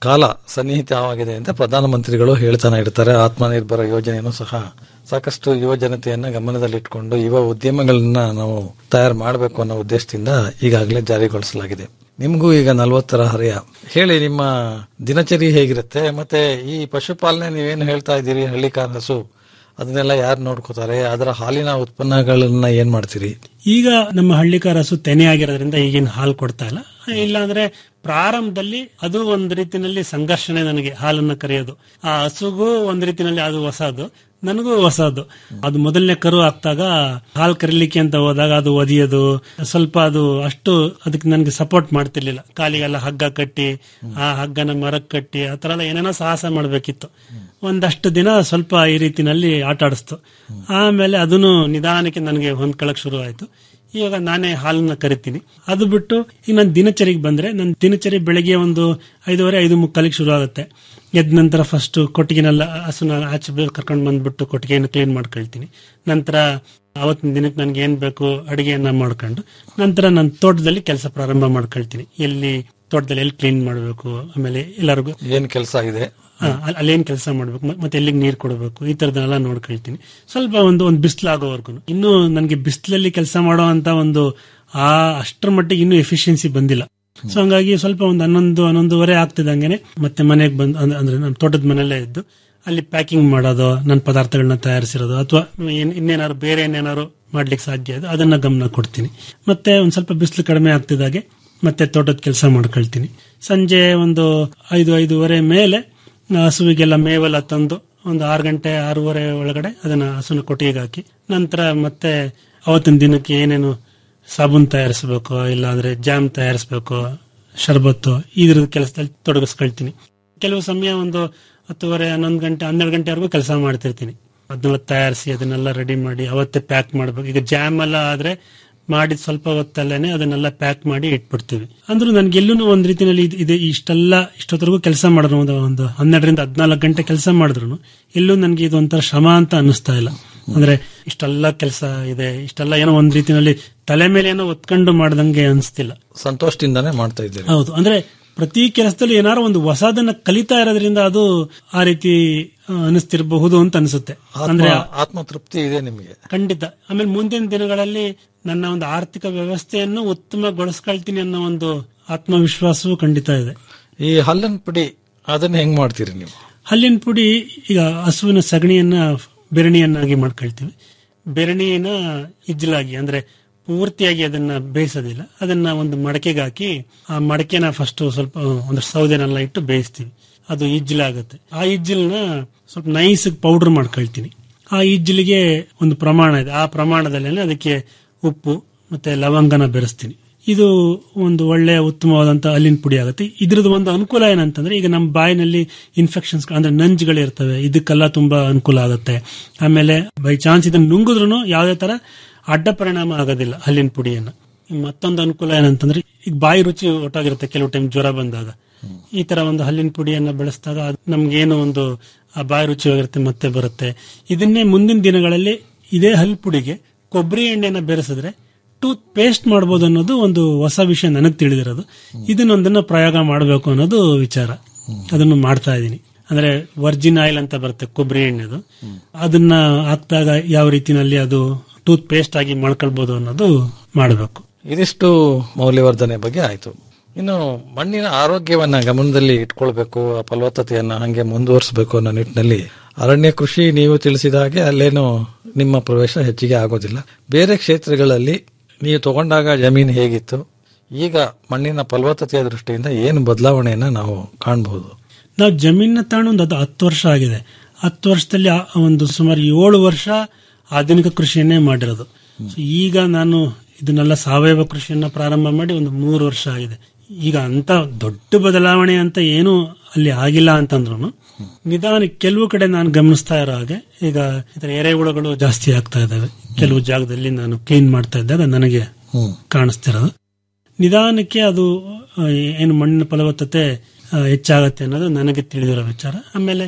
ಕಾಲ ಸನ್ನಿಹಿತವಾಗಿದೆ ಅಂತ ಪ್ರಧಾನಮಂತ್ರಿಗಳು ಹೇಳ್ತಾನೆ ಇರ್ತಾರೆ ಆತ್ಮನಿರ್ಭರ ಯೋಜನೆಯನ್ನು ಸಹ ಸಾಕಷ್ಟು ಯುವ ಜನತೆಯನ್ನ ಗಮನದಲ್ಲಿಟ್ಕೊಂಡು ಯುವ ಉದ್ಯಮಗಳನ್ನ ನಾವು ತಯಾರು ಮಾಡಬೇಕು ಅನ್ನೋ ಉದ್ದೇಶದಿಂದ ಈಗಾಗಲೇ ಜಾರಿಗೊಳಿಸಲಾಗಿದೆ ನಿಮಗೂ ಈಗ ನಲವತ್ತರ ಹರೆಯ ಹೇಳಿ ನಿಮ್ಮ ದಿನಚರಿ ಹೇಗಿರುತ್ತೆ ಮತ್ತೆ ಈ ಪಶುಪಾಲನೆ ನೀವೇನು ಹೇಳ್ತಾ ಇದ್ದೀರಿ ಹಳ್ಳಿಕಾರ ಹಸು ಅದನ್ನೆಲ್ಲ ಯಾರು ನೋಡ್ಕೋತಾರೆ ಅದರ ಹಾಲಿನ ಉತ್ಪನ್ನಗಳನ್ನ ಏನ್ ಮಾಡ್ತೀರಿ ಈಗ ನಮ್ಮ ಹಳ್ಳಿಕಾರ ಹಸು ತೆನೆ ಆಗಿರೋದ್ರಿಂದ ಈಗಿನ ಹಾಲು ಕೊಡ್ತಾ ಇಲ್ಲ ಇಲ್ಲಾಂದ್ರೆ ಪ್ರಾರಂಭದಲ್ಲಿ ಅದು ಒಂದು ರೀತಿನಲ್ಲಿ ಸಂಘರ್ಷಣೆ ನನಗೆ ಹಾಲನ್ನ ಕರೆಯೋದು ಆ ಹಸುಗೂ ಒಂದ್ ರೀತಿನಲ್ಲಿ ಅದು ಹೊಸದು ನನಗೂ ಹೊಸದು ಅದು ಮೊದಲನೇ ಕರು ಆಗ್ತಾಗ ಹಾಲು ಕರೀಲಿಕ್ಕೆ ಅಂತ ಹೋದಾಗ ಅದು ಒದಿಯೋದು ಸ್ವಲ್ಪ ಅದು ಅಷ್ಟು ಅದಕ್ಕೆ ನನಗೆ ಸಪೋರ್ಟ್ ಮಾಡ್ತಿರ್ಲಿಲ್ಲ ಕಾಲಿಗೆಲ್ಲ ಹಗ್ಗ ಕಟ್ಟಿ ಆ ಹಗ್ಗನ ಮರಕ್ಕೆ ಕಟ್ಟಿ ಆ ತರ ಎಲ್ಲ ಏನೇನೋ ಸಾಹಸ ಮಾಡ್ಬೇಕಿತ್ತು ಒಂದಷ್ಟು ದಿನ ಸ್ವಲ್ಪ ಈ ರೀತಿನಲ್ಲಿ ಆಟ ಆಡಿಸ್ತು ಆಮೇಲೆ ಅದನ್ನು ನಿಧಾನಕ್ಕೆ ನನಗೆ ಹೊಂದ್ಕೊಳಕ್ ಶುರು ಆಯ್ತು ಇವಾಗ ನಾನೇ ಹಾಲನ್ನ ಕರಿತೀನಿ ಅದು ಬಿಟ್ಟು ಈಗ ನನ್ನ ದಿನಚರಿಗೆ ಬಂದ್ರೆ ನನ್ನ ದಿನಚರಿ ಬೆಳಗ್ಗೆ ಒಂದು ಐದೂವರೆ ಐದು ಮುಕ್ಕಾಲಿಗೆ ಶುರು ಆಗುತ್ತೆ ಎದ್ದ ನಂತರ ಫಸ್ಟ್ ಕೊಟ್ಟಿಗೆನೆಲ್ಲ ಹಸುನ ಆಚೆ ಬೇಗ ಕರ್ಕೊಂಡು ಬಂದ್ಬಿಟ್ಟು ಕೊಟ್ಟಿಗೆಯನ್ನು ಕ್ಲೀನ್ ಮಾಡ್ಕೊಳ್ತೀನಿ ನಂತರ ಅವತ್ತಿನ ದಿನಕ್ಕೆ ನನಗೆ ಏನ್ ಬೇಕು ಅಡಿಗೆಯನ್ನ ಮಾಡ್ಕೊಂಡು ನಂತರ ನನ್ನ ತೋಟದಲ್ಲಿ ಕೆಲಸ ಪ್ರಾರಂಭ ಮಾಡ್ಕೊಳ್ತೀನಿ ಎಲ್ಲಿ ತೋಟದಲ್ಲಿ ಎಲ್ಲಿ ಕ್ಲೀನ್ ಮಾಡಬೇಕು ಆಮೇಲೆ ಎಲ್ಲರಿಗೂ ಏನ್ ಕೆಲಸ ಇದೆ ಆ, ಅಲ್- ಅಲ್ಲೇನ್ ಕೆಲಸ ಮಾಡ್ಬೇಕು ಮ- ಮತ್ತೆ ಎಲ್ಲಿಗೆ ನೀರು ಕೊಡಬೇಕು ಈ ತರದನ್ನೆಲ್ಲ ನೋಡ್ಕೊಳ್ತೀನಿ ಸ್ವಲ್ಪ ಒಂದು ಒಂದು ಬಿಸಿಲಾಗೋವರೆಗೂ ಇನ್ನು ನನಗೆ ಬಿಸಿಲಲ್ಲಿ ಕೆಲಸ ಮಾಡೋ ಅಂತ ಒಂದು ಆ ಅಷ್ಟರ ಮಟ್ಟಿಗೆ ಇನ್ನೂ ಎಫಿಷಿಯನ್ಸಿ ಬಂದಿಲ್ಲ ಸೊ ಹಂಗಾಗಿ ಸ್ವಲ್ಪ ಒಂದು ಹನ್ನೊಂದು ಹನ್ನೊಂದುವರೆ ಆಗ್ತಿದಂಗೆನೆ ಮತ್ತೆ ಮನೆಗೆ ಬಂದು ಅಂದ್- ಅಂದ್ರೆ ನಮ್ಮ ತೋಟದ ಮನೆಯಲ್ಲೇ ಇದ್ದು ಅಲ್ಲಿ ಪ್ಯಾಕಿಂಗ್ ಮಾಡೋದು ನನ್ನ ಪದಾರ್ಥಗಳನ್ನ ತಯಾರಿಸಿರೋದು ಅಥವಾ ಇನ್ನೇನಾದ್ರು ಬೇರೆ ಏನೇನಾದ್ರು ಮಾಡ್ಲಿಕ್ಕೆ ಸಾಧ್ಯ ಇದೆ ಅದನ್ನ ಗಮನ ಕೊಡ್ತೀನಿ ಮತ್ತೆ ಒಂದ್ ಸ್ವಲ್ಪ ಬಿಸಿಲು ಕಡಿಮೆ ಆಗ್ತಿದ್ದಾಗೆ ಮತ್ತೆ ತೋಟದ ಕೆಲಸ ಮಾಡ್ಕೊಳ್ತೀನಿ ಸಂಜೆ ಒಂದು ಐದು ಐದೂವರೆ ಮೇಲೆ ಆ, ಹಸುವಿಗೆಲ್ಲ ಮೇವೆಲ್ಲ ತಂದು ಒಂದು ಆರು ಗಂಟೆ ಆರೂವರೆ ಒಳಗಡೆ ಅದನ್ನ ಹಸುನ ಕೊಟ್ಟಿಗೆ ಹಾಕಿ ನಂತರ ಮತ್ತೆ ಅವತ್ತಿನ ದಿನಕ್ಕೆ ಏನೇನು ಸಾಬೂನ್ ತಯಾರಿಸಬೇಕು ಇಲ್ಲಾಂದ್ರೆ ಜಾಮ್ ತಯಾರಿಸಬೇಕು ಶರ್ಬತ್ತು ಇದ್ರ ಕೆಲಸದಲ್ಲಿ ತೊಡಗಿಸ್ಕೊಳ್ತೀನಿ ಕೆಲವು ಸಮಯ ಒಂದು ಹತ್ತುವರೆ ಹನ್ನೊಂದು ಗಂಟೆ ಹನ್ನೆರಡು ಗಂಟೆವರೆಗೂ ಕೆಲಸ ಮಾಡ್ತಿರ್ತೀನಿ ಅದನ್ನೆಲ್ಲ ತಯಾರಿಸಿ ಅದನ್ನೆಲ್ಲ ರೆಡಿ ಮಾಡಿ ಅವತ್ತೇ ಪ್ಯಾಕ್ ಮಾಡ್ಬೇಕು ಈಗ ಜಾಮ್ ಎಲ್ಲ ಆದ್ರೆ ಮಾಡಿದ ಸ್ವಲ್ಪ ಹೊತ್ತಲ್ಲೇನೆ ಅದನ್ನೆಲ್ಲ ಪ್ಯಾಕ್ ಮಾಡಿ ಇಟ್ಬಿಡ್ತೀವಿ ಅಂದ್ರೂ ನನ್ಗೆ ಎಲ್ಲೂ ಒಂದ್ ರೀತಿಯಲ್ಲಿ ಇದು- ಇದು ಇಷ್ಟೆಲ್ಲ ಇಷ್ಟೊತ್ತರೆಗೂ ಕೆಲಸ ಮಾಡಿದ್ರು ಒಂದು ಒಂದು ಹನ್ನೆರಡರಿಂದ ಹದಿನಾಲ್ಕು ಗಂಟೆ ಕೆಲಸ ಮಾಡಿದ್ರು ಎಲ್ಲೂ ನನ್ಗೆ ಇದು ಒಂಥರ ಶ್ರಮ ಅಂತ ಅನಿಸ್ತಾ ಇಲ್ಲ ಅಂದ್ರೆ ಇಷ್ಟೆಲ್ಲ ಕೆಲಸ ಇದೆ ಇಷ್ಟೆಲ್ಲ ಏನೋ ಒಂದ್ ರೀತಿಯಲ್ಲಿ ತಲೆ ಮೇಲೆ ಏನೋ ಒತ್ಕೊಂಡು ಮಾಡ್ದಂಗೆ ಅನಿಸ್ತಿಲ್ಲ ಸಂತೋಷದಿಂದಾನೇ ಮಾಡ್ತಾ ಇದ್ದೀರಿ ಹೌದು ಅಂದ್ರೆ ಪ್ರತಿ ಕೆಲಸದಲ್ಲಿ ಏನಾರು ಒಂದು ಹೊಸದನ್ನ ಕಲಿತಾ ಇರೋದ್ರಿಂದ ಅದು ಆ ರೀತಿ ಆ, ಅನಿಸ್ತಿರಬಹುದು ಅಂತ ಅನಿಸುತ್ತೆ ಅಂದ್ರೆ ಆತ್ಮ ಆತ್ಮತೃಪ್ತಿ ಇದೆ ನಿಮಗೆ ಖಂಡಿತ ಆಮೇಲೆ ಮುಂದಿನ ದಿನಗಳಲ್ಲಿ ನನ್ನ ಒಂದು ಆರ್ಥಿಕ ವ್ಯವಸ್ಥೆಯನ್ನು ಉತ್ತಮಗೊಳಿಸ್ಕೊಳ್ತೀನಿ ಅನ್ನೋ ಒಂದು ಆತ್ಮವಿಶ್ವಾಸವೂ ಖಂಡಿತ ಇದೆ ಈ ಹಲ್ಲನ್ ಪುಡಿ ಅದನ್ನ ಹೆಂಗ್ ಮಾಡ್ತೀರಿ ನೀವು ಹಲ್ಲಿನ ಪುಡಿ ಈಗ ಹಸುವಿನ ಸಗಣಿಯನ್ನ ಬೆರಣಿಯನ್ನಾಗಿ ಮಾಡ್ಕೊಳ್ತೀವಿ ಬೆರಣಿಯನ್ನ ಇಜ್ಜಲಾಗಿ ಅಂದ್ರೆ ಪೂರ್ತಿಯಾಗಿ ಅದನ್ನ ಬೇಯಿಸೋದಿಲ್ಲ ಅದನ್ನ ಒಂದು ಮಡಕೆಗೆ ಹಾಕಿ ಆ ಮಡಕೆನ ಫಸ್ಟ್ ಸ್ವಲ್ಪ ಒಂದು ಸೌದೆನೆಲ್ಲ ಇಟ್ಟು ಬೇಯಿಸ್ತೀವಿ ಅದು ಇಜ್ಜಲಾಗುತ್ತೆ ಆ ಇಜ್ಜಲ್ನ ಸ್ವಲ್ಪ ನೈಸ್ ಪೌಡರ್ ಮಾಡ್ಕೊಳ್ತೀನಿ ಆ ಇಜ್ಜಲಿಗೆ ಒಂದು ಪ್ರಮಾಣ ಇದೆ ಆ ಪ್ರಮಾಣದಲ್ಲೇನೆ ಅದಕ್ಕೆ ಉಪ್ಪು ಮತ್ತೆ ಲವಂಗನ ಬೆರೆಸ್ತೀನಿ ಇದು ಒಂದು ಒಳ್ಳೆಯ ಉತ್ತಮವಾದಂತ ಹಲ್ಲಿನ ಪುಡಿ ಆಗುತ್ತೆ ಇದ್ರದ್ದು ಒಂದು ಅನುಕೂಲ ಏನಂತಂದ್ರೆ ಈಗ ನಮ್ಮ ಬಾಯಿನಲ್ಲಿ ಇನ್ಫೆಕ್ಷನ್ಸ್ ಅಂದ್ರೆ ನಂಜುಗಳು ಇರ್ತವೆ ಇದಕ್ಕೆಲ್ಲ ತುಂಬಾ ಅನುಕೂಲ ಆಗುತ್ತೆ ಆಮೇಲೆ ಬೈ ಚಾನ್ಸ್ ಇದನ್ನ ನುಂಗಿದ್ರು ಯಾವುದೇ ತರ ಅಡ್ಡ ಪರಿಣಾಮ ಆಗೋದಿಲ್ಲ ಹಲ್ಲಿನ ಪುಡಿಯನ್ನ ಮತ್ತೊಂದು ಅನುಕೂಲ ಏನಂತಂದ್ರೆ ಈಗ ಬಾಯಿ ರುಚಿ ಒಟ್ಟಾಗಿರುತ್ತೆ ಕೆಲವು ಟೈಮ್ ಜ್ವರ ಬಂದಾಗ ಈ ತರ ಒಂದು ಹಲ್ಲಿನ ಪುಡಿಯನ್ನ ಬೆಳೆಸಿದಾಗ ಅದ್ ನಮ್ಗೇನು ಒಂದು ಆ ಬಾಯಿ ರುಚಿ ಹೋಗಿರುತ್ತೆ ಮತ್ತೆ ಬರುತ್ತೆ ಇದನ್ನೇ ಮುಂದಿನ ದಿನಗಳಲ್ಲಿ ಇದೇ ಹಲ್ಲು ಪುಡಿಗೆ ಕೊಬ್ಬರಿ ಎಣ್ಣೆನ ಬೆರೆಸಿದ್ರೆ ಟೂತ್ ಪೇಸ್ಟ್ ಮಾಡ್ಬೋದು ಅನ್ನೋದು ಒಂದು ಹೊಸ ವಿಷಯ ನನಗೆ ತಿಳಿದಿರೋದು ಇದನ್ನೊಂದನ್ನ ಪ್ರಯೋಗ ಮಾಡಬೇಕು ಅನ್ನೋದು ವಿಚಾರ ಅದನ್ನು ಮಾಡ್ತಾ ಇದ್ದೀನಿ ಅಂದ್ರೆ ವರ್ಜಿನ್ ಆಯಿಲ್ ಅಂತ ಬರುತ್ತೆ ಕೊಬ್ಬರಿ ಎಣ್ಣೆದು ಅದನ್ನ ಹಾಕ್ದಾಗ ಯಾವ ರೀತಿನಲ್ಲಿ ಅದು ಟೂತ್ ಪೇಸ್ಟ್ ಆಗಿ ಮಾಡ್ಕೊಳ್ಬಹುದು ಅನ್ನೋದು ಮಾಡಬೇಕು ಇದಿಷ್ಟು ಮೌಲ್ಯವರ್ಧನೆ ಬಗ್ಗೆ ಆಯ್ತು ಇನ್ನು ಮಣ್ಣಿನ ಆರೋಗ್ಯವನ್ನ ಗಮನದಲ್ಲಿ ಇಟ್ಕೊಳ್ಬೇಕು ಆ ಫಲವತ್ತತೆಯನ್ನ ಹಂಗೆ ಮುಂದುವರಿಸಬೇಕು ಅನ್ನೋ ನಿಟ್ಟಿನಲ್ಲಿ ಅರಣ್ಯ ಕೃಷಿ ನೀವು ತಿಳಿಸಿದ ಹಾಗೆ ಅಲ್ಲೇನು ನಿಮ್ಮ ಪ್ರವೇಶ ಹೆಚ್ಚಿಗೆ ಆಗೋದಿಲ್ಲ ಬೇರೆ ಕ್ಷೇತ್ರಗಳಲ್ಲಿ ನೀವು ತಗೊಂಡಾಗ ಜಮೀನು ಹೇಗಿತ್ತು ಈಗ ಮಣ್ಣಿನ ಫಲವತ್ತತೆಯ ದೃಷ್ಟಿಯಿಂದ ಏನು ಬದಲಾವಣೆಯನ್ನ ನಾವು ಕಾಣಬಹುದು ನಾವು ಜಮೀನ ತಾಣ ಒಂದು ಅದು ಹತ್ತು ವರ್ಷ ಆಗಿದೆ ಹತ್ತು ವರ್ಷದಲ್ಲಿ ಆ ಒಂದು ಸುಮಾರು ಏಳು ವರ್ಷ ಆಧುನಿಕ ಕೃಷಿಯನ್ನೇ ಮಾಡಿರೋದು So ಈಗ ನಾನು ಇದನ್ನೆಲ್ಲ ಸಾವಯವ ಕೃಷಿಯನ್ನ ಪ್ರಾರಂಭ ಮಾಡಿ ಒಂದು ಮೂರು ವರ್ಷ ಆಗಿದೆ ಈಗ ಅಂತ ದೊಡ್ಡ ಬದಲಾವಣೆ ಅಂತ ಏನು ಅಲ್ಲಿ ಆಗಿಲ್ಲ ಅಂತಂದ್ರು ನಿಧಾನ ಕೆಲವು ಕಡೆ ನಾನು ಗಮನಿಸ್ತಾ ಇರೋ ಹಾಗೆ ಈಗ ಈ ತರ ಎರೆಹುಳುಗಳು ಜಾಸ್ತಿ ಆಗ್ತಾ ಇದಾವೆ ಕೆಲವು ಜಾಗದಲ್ಲಿ ನಾನು ಕ್ಲೀನ್ ಮಾಡ್ತಾ ಇದ್ದಾಗ ನನಗೆ ಕಾಣಿಸ್ತಿರೋದು ನಿಧಾನಕ್ಕೆ ಅದು ಆ, ಏನು ಮಣ್ಣಿನ ಫಲವತ್ತತೆ ಆ, ಹೆಚ್ಚಾಗತ್ತೆ ಅನ್ನೋದು ನನಗೆ ತಿಳಿದಿರೋ ವಿಚಾರ ಆಮೇಲೆ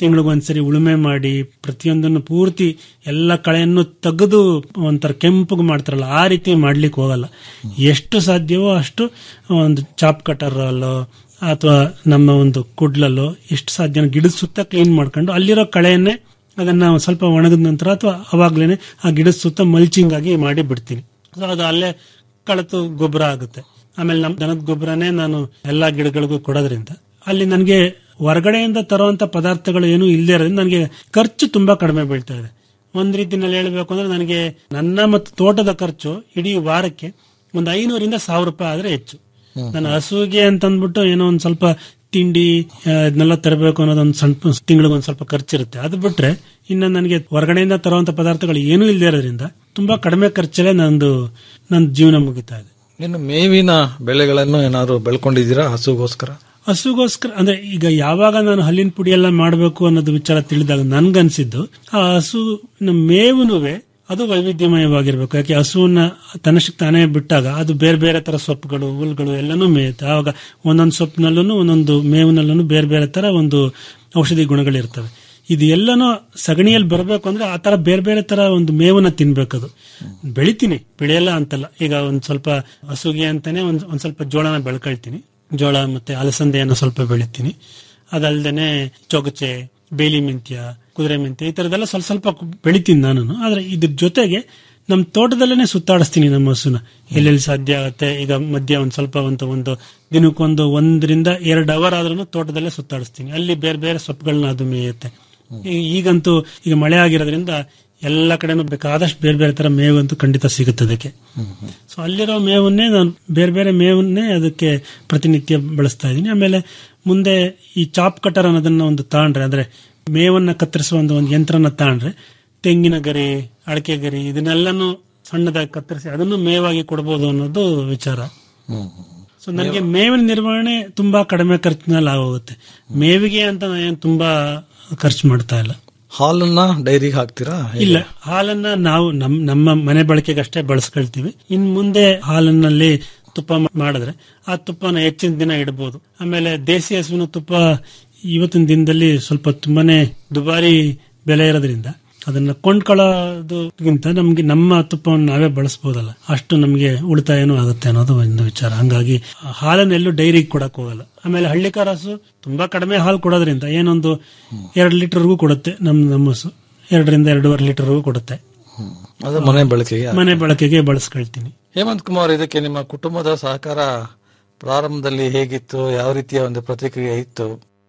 ತಿಂಗಳಿಗೊಂದ್ಸರಿ ಉಳುಮೆ ಮಾಡಿ ಪ್ರತಿಯೊಂದನ್ನು ಪೂರ್ತಿ ಎಲ್ಲ ಕಳೆಯನ್ನು ತೆಗೆದು ಒಂಥರ ಕೆಂಪಗೆ ಮಾಡ್ತಾರಲ್ಲ ಆ ರೀತಿ ಮಾಡ್ಲಿಕ್ಕೆ ಹೋಗಲ್ಲ ಎಷ್ಟು ಸಾಧ್ಯವೋ ಅಷ್ಟು ಒಂದು ಚಾಪ್ ಕಟರಲ್ಲೋ ಅಥವಾ ನಮ್ಮ ಒಂದು ಕುಡ್ಲಲ್ಲೋ ಎಷ್ಟು ಸಾಧ್ಯ ಗಿಡದ ಸುತ್ತ ಕ್ಲೀನ್ ಮಾಡ್ಕೊಂಡು ಅಲ್ಲಿರೋ ಕಳೆಯನ್ನೇ ಅದನ್ನ ಒಂದ್ ಸ್ವಲ್ಪ ಒಣಗಿದ ನಂತರ ಅಥವಾ ಅವಾಗ್ಲೇನೆ ಆ ಗಿಡದ ಸುತ್ತ ಮಲ್ಚಿಂಗ್ ಆಗಿ ಮಾಡಿ ಬಿಡ್ತೀನಿ ಸೊ ಅದು ಅಲ್ಲೇ ಕಳತು ಗೊಬ್ಬರ ಆಗುತ್ತೆ ಆಮೇಲೆ ನಮ್ಮ ದನದ ಗೊಬ್ಬರನೇ ನಾನು ಎಲ್ಲಾ ಗಿಡಗಳಿಗೂ ಕೊಡೋದ್ರಿಂದ ಅಲ್ಲಿ ನನಗೆ ಹೊರಗಡೆಯಿಂದ ತರುವಂತ ಪದಾರ್ಥಗಳು ಏನು ಇಲ್ಲದೆ ಇರೋದ್ರಿಂದ ನನಗೆ ಖರ್ಚು ತುಂಬಾ ಕಡಿಮೆ ಬೀಳ್ತಾ ಇದೆ ಒಂದ್ ರೀತಿನಲ್ಲಿ ಹೇಳ್ಬೇಕು ಅಂದ್ರೆ ನನಗೆ ನನ್ನ ಮತ್ತು ತೋಟದ ಖರ್ಚು ಇಡೀ ವಾರಕ್ಕೆ ಒಂದು ಐನೂರಿಂದ ಸಾವಿರ ರೂಪಾಯಿ ಆದ್ರೆ ಹೆಚ್ಚು ನನ್ನ ಹಸುಗೆ ಅಂತ ಅಂದ್ಬಿಟ್ಟು ಏನೋ ಒಂದ್ ಸ್ವಲ್ಪ ತಿಂಡಿ ಆ, ಇದನ್ನೆಲ್ಲ ತರಬೇಕು ಅನ್ನೋದೊಂದು ಸ್ವಲ್ಪ ತಿಂಗಳಿಗೆ ಒಂದ್ ಸ್ವಲ್ಪ ಖರ್ಚಿರುತ್ತೆ ಅದು ಬಿಟ್ರೆ ಇನ್ನು ನನಗೆ ಹೊರಗಡೆಯಿಂದ ತರುವಂತ ಪದಾರ್ಥಗಳು ಏನೂ ಇಲ್ಲದೆ ಇರೋದ್ರಿಂದ ತುಂಬಾ ಕಡಿಮೆ ಖರ್ಚಲ್ಲೇ ನಂದು ನನ್ನ ಜೀವನ ಮುಗಿತಾ ಇದೆ ಇನ್ನು ಮೇವಿನ ಬೆಳೆಗಳನ್ನು ಏನಾದ್ರು ಬೆಳ್ಕೊಂಡಿದ್ದೀರಾ ಹಸುಗೋಸ್ಕರ ಹಸುಗೋಸ್ಕರ ಅಂದ್ರೆ ಈಗ ಯಾವಾಗ ನಾನು ಹಲ್ಲಿನ ಪುಡಿ ಎಲ್ಲ ಮಾಡಬೇಕು ಅನ್ನೋದು ವಿಚಾರ ತಿಳಿದಾಗ ನನ್ಗನ್ಸಿದ್ದು ಆ ಹಸು ಮೇವುನುವೆ ಅದು ವೈವಿಧ್ಯಮಯವಾಗಿರ್ಬೇಕು ಯಾಕೆ ಹಸುವನ್ನ ತನ್ನಷ್ಟಕ್ಕೆ ತಾನೇ ಬಿಟ್ಟಾಗ ಅದು ಬೇರೆ ಬೇರೆ ತರ ಸೊಪ್ಪುಗಳು ಹುಲ್ಗಳು ಎಲ್ಲನೂ ಮೇಯುತ್ತೆ ಆವಾಗ ಒಂದೊಂದು ಸೊಪ್ಪಿನಲ್ಲೂ ಒಂದೊಂದು ಮೇವಿನಲ್ಲೂ ಬೇರೆ ಬೇರೆ ತರ ಒಂದು ಔಷಧಿ ಗುಣಗಳಿರ್ತವೆ ಇದು ಎಲ್ಲನೂ ಸಗಣಿಯಲ್ಲಿ ಬರಬೇಕು ಅಂದ್ರೆ ಆ ತರ ಬೇರೆ ಬೇರೆ ತರ ಒಂದು ಮೇವನ್ನ ತಿನ್ಬೇಕದು ಬೆಳಿತೀನಿ ಬೆಳೆಯಲ್ಲ ಅಂತಲ್ಲ ಈಗ ಒಂದ್ ಸ್ವಲ್ಪ ಹಸುಗೆ ಅಂತಾನೆ ಒಂದ್ ಒಂದ್ ಸ್ವಲ್ಪ ಜೋಳನ ಬೆಳ್ಕೊಳ್ತೀನಿ ಜೋಳ ಮತ್ತೆ ಅಲಸಂದೆಯನ್ನು ಸ್ವಲ್ಪ ಬೆಳಿತೀನಿ ಅದಲ್ದೇನೆ ಚೊಗಚೆ ಬೇಲಿ ಮೆಂತ್ಯ ಕುದುರೆ ಮೆಂತ್ಯ ಈ ತರದೆಲ್ಲ ಸ್ವಲ್ಪ ಸ್ವಲ್ಪ ಬೆಳಿತೀನಿ ನಾನು ಆದ್ರೆ ಇದ್ರ ಜೊತೆಗೆ ನಮ್ಮ ತೋಟದಲ್ಲೇನೆ ಸುತ್ತಾಡಿಸ್ತೀನಿ ನಮ್ಮ ಹಸುನ ಎಲ್ಲೆಲ್ಲಿ ಸಾಧ್ಯ ಆಗುತ್ತೆ ಈಗ ಮಧ್ಯ ಒಂದ್ ಸ್ವಲ್ಪ ಒಂದು ಒಂದು ದಿನಕ್ಕೊಂದು ಒಂದರಿಂದ ಎರಡು ಅವರ್ ಆದ್ರೂ ತೋಟದಲ್ಲೇ ಸುತ್ತಾಡಿಸ್ತೀನಿ ಅಲ್ಲಿ ಬೇರೆ ಬೇರೆ ಸೊಪ್ಪುಗಳನ್ನ ಅದು ಮೇಯುತ್ತೆ ಈ- ಈಗಂತೂ ಈಗ ಮಳೆ ಆಗಿರೋದ್ರಿಂದ ಎಲ್ಲ ಕಡೆನೂ ಬೇಕಾದಷ್ಟು ಬೇರೆ ಬೇರೆ ತರ ಮೇವಂತೂ ಖಂಡಿತ ಸಿಗುತ್ತೆ ಅದಕ್ಕೆ ಸೊ ಅಲ್ಲಿರೋ ಮೇವನ್ನೇ ನಾನು ಬೇರೆ ಬೇರೆ ಮೇವನ್ನೇ ಅದಕ್ಕೆ ಪ್ರತಿನಿತ್ಯ ಬಳಸ್ತಾ ಇದ್ದೀನಿ ಆಮೇಲೆ ಮುಂದೆ ಈ ಚಾಪ್ ಕಟರ್ ಅನ್ನೋದನ್ನ ಒಂದು ತಾಂಡ್ರೆ ಅಂದ್ರೆ ಮೇವನ್ನ ಕತ್ತರಿಸುವ ಒಂದು ಒಂದು ಯಂತ್ರನ ತಾಂಡ್ರೆ ತೆಂಗಿನ ಗರಿ ಅಡಕೆ ಗರಿ ಇದನ್ನೆಲ್ಲನೂ ಸಣ್ಣದಾಗಿ ಕತ್ತರಿಸಿ ಅದನ್ನು ಮೇವಾಗಿ ಕೊಡ್ಬೋದು ಅನ್ನೋದು ವಿಚಾರ ಸೊ ನನಗೆ ಮೇವಿನ ನಿರ್ವಹಣೆ ತುಂಬಾ ಕಡಿಮೆ ಖರ್ಚಿನಲ್ಲಿ ಆಗೋಗುತ್ತೆ ಮೇವಿಗೆ ಅಂತ ನಾನು ಏನ್ ತುಂಬಾ ಖರ್ಚು ಮಾಡ್ತಾ ಇಲ್ಲ ಹಾಲನ್ನ ಡೈರಿಗೆ ಹಾಕ್ತೀರಾ ಹೇಗೆ? ಇಲ್ಲ ಹಾಲನ್ನ ನಾವು ನಮ್ ನಮ್ಮ ಮನೆ ಬಳಕೆಗಷ್ಟೇ ಬಳಸ್ಕೊಳ್ತೀವಿ ಇನ್ ಮುಂದೆ ಹಾಲಿನಲ್ಲಿ ತುಪ್ಪ ಮಾ- ಮಾಡಿದ್ರೆ ಆ ತುಪ್ಪನ ಹೆಚ್ಚಿನ ದಿನ ಇಡಬಹುದು ಆಮೇಲೆ ದೇಸಿ ಹಸುವಿನ ತುಪ್ಪ ಇವತ್ತಿನ ದಿನದಲ್ಲಿ ಸ್ವಲ್ಪ ತುಂಬಾನೇ ದುಬಾರಿ ಬೆಲೆ ಇರೋದ್ರಿಂದ ಅದನ್ನ ಕೊಂಡ್ಕೊಳ್ಳೋದಕ್ಕಿಂತ ನಮ್ಗೆ ನಮ್ಮ ತುಪ್ಪವನ್ನು ನಾವೇ ಬಳಸಬಹುದಲ್ಲ ಅಷ್ಟು ನಮ್ಗೆ ಉಳಿತಾಯನೂ ಆಗುತ್ತೆ ಅನ್ನೋದು ಒಂದು ವಿಚಾರ ಹಂಗಾಗಿ ಹಾಲನ್ನ ಎಲ್ಲೂ ಡೈರಿಗೆ ಕೊಡಕ್ ಹೋಗಲ್ಲ ಆಮೇಲೆ ಹಳ್ಳಿಕಾರ ಹಸು ತುಂಬಾ ಕಡಿಮೆ ಹಾಲು ಕೊಡೋದ್ರಿಂದ ಏನೊಂದು ಎರಡು ಲೀಟರ್ಗೂ ಕೊಡುತ್ತೆ ನಮ್ ನಮ್ಮ ಹಸು ಎರಡರಿಂದ ಎರಡೂವರೆ ಲೀಟರ್ಗೂ ಕೊಡುತ್ತೆ ಅದು ಮನೆ ಬಳಕೆಗೆ ಮನೆ ಬಳಕೆಗೆ ಬಳಸ್ಕೊಳ್ತೀನಿ ಹೇಮಂತ್ ಕುಮಾರ್ ಇದಕ್ಕೆ ನಿಮ್ಮ ಕುಟುಂಬದ ಸಹಕಾರ ಪ್ರಾರಂಭದಲ್ಲಿ ಹೇಗಿತ್ತು ಯಾವ ರೀತಿಯ ಒಂದು ಪ್ರತಿಕ್ರಿಯೆ ಇತ್ತು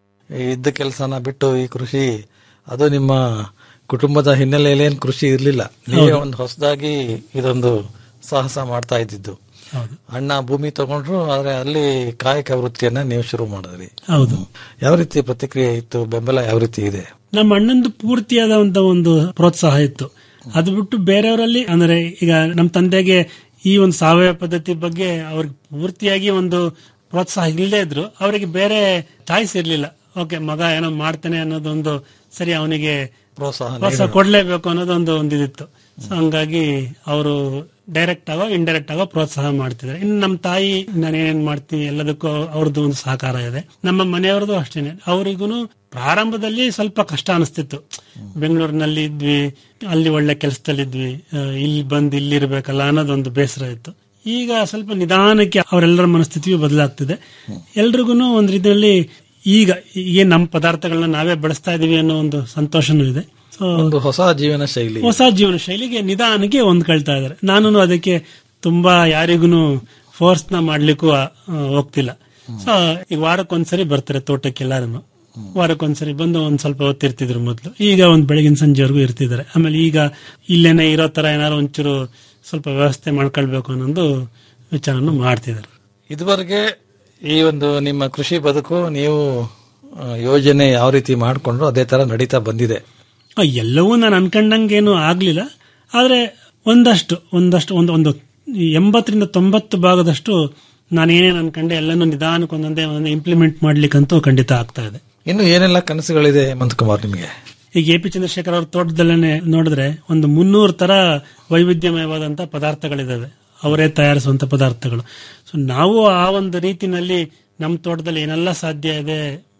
ಈ ಇದ್ದ ಕೆಲಸನ ಬಿಟ್ಟು ಈ ಕೃಷಿ ಅದು ನಿಮ್ಮ ಕುಟುಂಬದ ಹಿನ್ನೆಲೆಯಲ್ಲಿ ಏನು ಕೃಷಿ ಇರಲಿಲ್ಲ ನೀವೇ ಒಂದು ಹೊಸದಾಗಿ ಇದೊಂದು ಸಾಹಸ ಮಾಡ್ತಾ ಇದ್ದಿದ್ದು ಹೌದು ಅಣ್ಣ ಭೂಮಿ ತಗೊಂಡ್ರು ಆದ್ರೆ ಅಲ್ಲಿ ಕಾಯಕ ವೃತ್ತಿಯನ್ನ ನೀವು ಶುರು ಮಾಡಿದ್ರಿ ಹೌದು ಯಾವ ರೀತಿ ಪ್ರತಿಕ್ರಿಯೆ ಇತ್ತು ಬೆಂಬಲ ಯಾವ ರೀತಿ ಇದೆ ನಮ್ಮ ಅಣ್ಣಂದು ಪೂರ್ತಿಯಾದಂತ ಒಂದು ಪ್ರೋತ್ಸಾಹ ಇತ್ತು ಅದು ಬಿಟ್ಟು ಬೇರೆಯವರಲ್ಲಿ ಅಂದ್ರೆ ಈಗ ನಮ್ಮ ತಂದೆಗೆ ಈ ಒಂದು ಸಾವಯವ ಪದ್ಧತಿ ಬಗ್ಗೆ ಅವ್ರಿಗೆ ಪೂರ್ತಿಯಾಗಿ ಒಂದು ಪ್ರೋತ್ಸಾಹ ಇಲ್ಲದೆ ಇದ್ರು ಅವರಿಗೆ ಬೇರೆ ಚಾಯ್ಸ್ ಇರ್ಲಿಲ್ಲ ಓಕೆ ಮಗ ಏನೋ ಮಾಡ್ತಾನೆ ಅನ್ನೋದೊಂದು ಸರಿ ಅವನಿಗೆ ಪ್ರೋತ್ಸಾಹ ಪ್ರೋತ್ಸಾಹ ಕೊಡ್ಲೇಬೇಕು ಅನ್ನೋದೊಂದು ಒಂದು ಇದಿತ್ತು ಸೊ ಹಂಗಾಗಿ ಅವರು ಡೈರೆಕ್ಟ್ ಆಗೋ ಇಂಡೈರೆಕ್ಟ್ ಆಗೋ ಪ್ರೋತ್ಸಾಹ ಮಾಡ್ತಿದ್ದಾರೆ ಇನ್ನು ನಮ್ಮ ತಾಯಿ ನಾನು ಏನೇನ್ ಮಾಡ್ತೀನಿ ಎಲ್ಲದಕ್ಕೂ ಅವ್ರದ್ದು ಒಂದು ಸಹಕಾರ ಇದೆ ನಮ್ಮ ಮನೆಯವ್ರದ್ದು ಅಷ್ಟೇನೆ ಅವರಿಗೂ ಪ್ರಾರಂಭದಲ್ಲಿ ಸ್ವಲ್ಪ ಕಷ್ಟ ಅನಿಸ್ತಿತ್ತು ಬೆಂಗಳೂರಿನಲ್ಲಿ ಇದ್ವಿ ಅಲ್ಲಿ ಒಳ್ಳೆ ಕೆಲಸದಲ್ಲಿದ್ವಿ ಆ, ಇಲ್ಲಿ ಬಂದು ಇಲ್ಲಿ ಇರ್ಬೇಕಲ್ಲ ಅನ್ನೋದೊಂದು ಬೇಸರ ಇತ್ತು ಈಗ ಸ್ವಲ್ಪ ನಿಧಾನಕ್ಕೆ ಅವರೆಲ್ಲರ ಮನಸ್ಥಿತಿಯು ಬದಲಾಗ್ತಿದೆ ಎಲ್ರಿಗೂ ಒಂದ್ ರೀತಿಯಲ್ಲಿ ಈಗ ಏನ್ ನಮ್ಮ ಪದಾರ್ಥಗಳನ್ನ ನಾವೇ ಬಳಸ್ತಾ ಇದೀವಿ ಅನ್ನೋ ಒಂದು ಸಂತೋಷನೂ ಇದೆ ಸೊ ಒಂದು ಹೊಸ ಜೀವನ ಶೈಲಿ ಹೊಸ ಜೀವನ ಶೈಲಿಗೆ ನಿಧಾನಕ್ಕೆ ಹೊಂದ್ಕೊಳ್ತಾ ಇದಾರೆ ನಾನು ಅದಕ್ಕೆ ತುಂಬಾ ಯಾರಿಗೂ ಫೋರ್ಸ್ ನ ಮಾಡ್ಲಿಕ್ಕೂ ಆ, ಹೋಗ್ತಿಲ್ಲ ಸೊ ಈಗ ವಾರಕ್ಕೊಂದ್ಸರಿ ಬರ್ತಾರೆ ತೋಟಕ್ಕೆಲ್ಲಾರು ವಾರಕ್ಕೊಂದ್ಸರಿ ಬಂದು ಒಂದ್ ಸ್ವಲ್ಪ ಹೊತ್ತಿರ್ತಿದ್ರು ಮೊದ್ಲು ಈಗ ಒಂದ್ ಬೆಳಗಿನ ಸಂಜೆವರೆಗೂ ಇರ್ತಿದ್ದಾರೆ ಆಮೇಲೆ ಈಗ ಇಲ್ಲೇನೆ ಇರೋ ತರ ಏನಾದ್ರು ಒಂಚೂರು ಸ್ವಲ್ಪ ವ್ಯವಸ್ಥೆ ಮಾಡ್ಕೊಳ್ಬೇಕು ಅನ್ನೋದು ವಿಚಾರನು ಮಾಡ್ತಿದ್ದಾರೆ ಇದುವರೆಗೆ ಈ ಒಂದು ನಿಮ್ಮ ಕೃಷಿ ಬದುಕು ನೀವು ಆ, ಯೋಜನೆ ಯಾವ ರೀತಿ ಮಾಡಿಕೊಂಡ್ರು ಅದೇ ತರ ನಡೀತಾ ಬಂದಿದೆ ಆ, ಎಲ್ಲವೂ ನಾನು ಅನ್ಕೊಂಡಂಗೇನು ಆಗ್ಲಿಲ್ಲ ಆದ್ರೆ ಒಂದಷ್ಟು ಒಂದಷ್ಟು ಒಂದು ಒಂದು ಎಂಬತ್ತರಿಂದ ತೊಂಬತ್ತು ಭಾಗದಷ್ಟು ನಾನು ಏನೇನು ಅನ್ಕೊಂಡೆ ಎಲ್ಲನೂ ನಿಧಾನಕ್ಕೆ ಒಂದೊಂದೇ ಒಂದೊಂದೇ ಇಂಪ್ಲಿಮೆಂಟ್ ಮಾಡ್ಲಿಕ್ಕಂತೂ ಖಂಡಿತ ಆಗ್ತಾ ಇದೆ ಇನ್ನು ಏನೆಲ್ಲ ಕನಸುಗಳಿದೆ ಹೇಮಂತ್ ಕುಮಾರ್ ನಿಮಗೆ ಈಗ ಎ ಪಿ ಚಂದ್ರಶೇಖರ್ ಅವ್ರ ತೋಟದಲ್ಲೇ ನೋಡಿದ್ರೆ ಒಂದು ಮುನ್ನೂರು ತರ ವೈವಿಧ್ಯಮಯವಾದಂತ ಪದಾರ್ಥಗಳಿದಾವೆ ಅವರೇ ತಯಾರಿಸುವಂತ ಪದಾರ್ಥಗಳು ಸೊ ನಾವು ಆ ಒಂದು ರೀತಿನಲ್ಲಿ ನಮ್ಮ ತೋಟದಲ್ಲಿ ಏನೆಲ್ಲ ಸಾಧ್ಯ ಇದೆ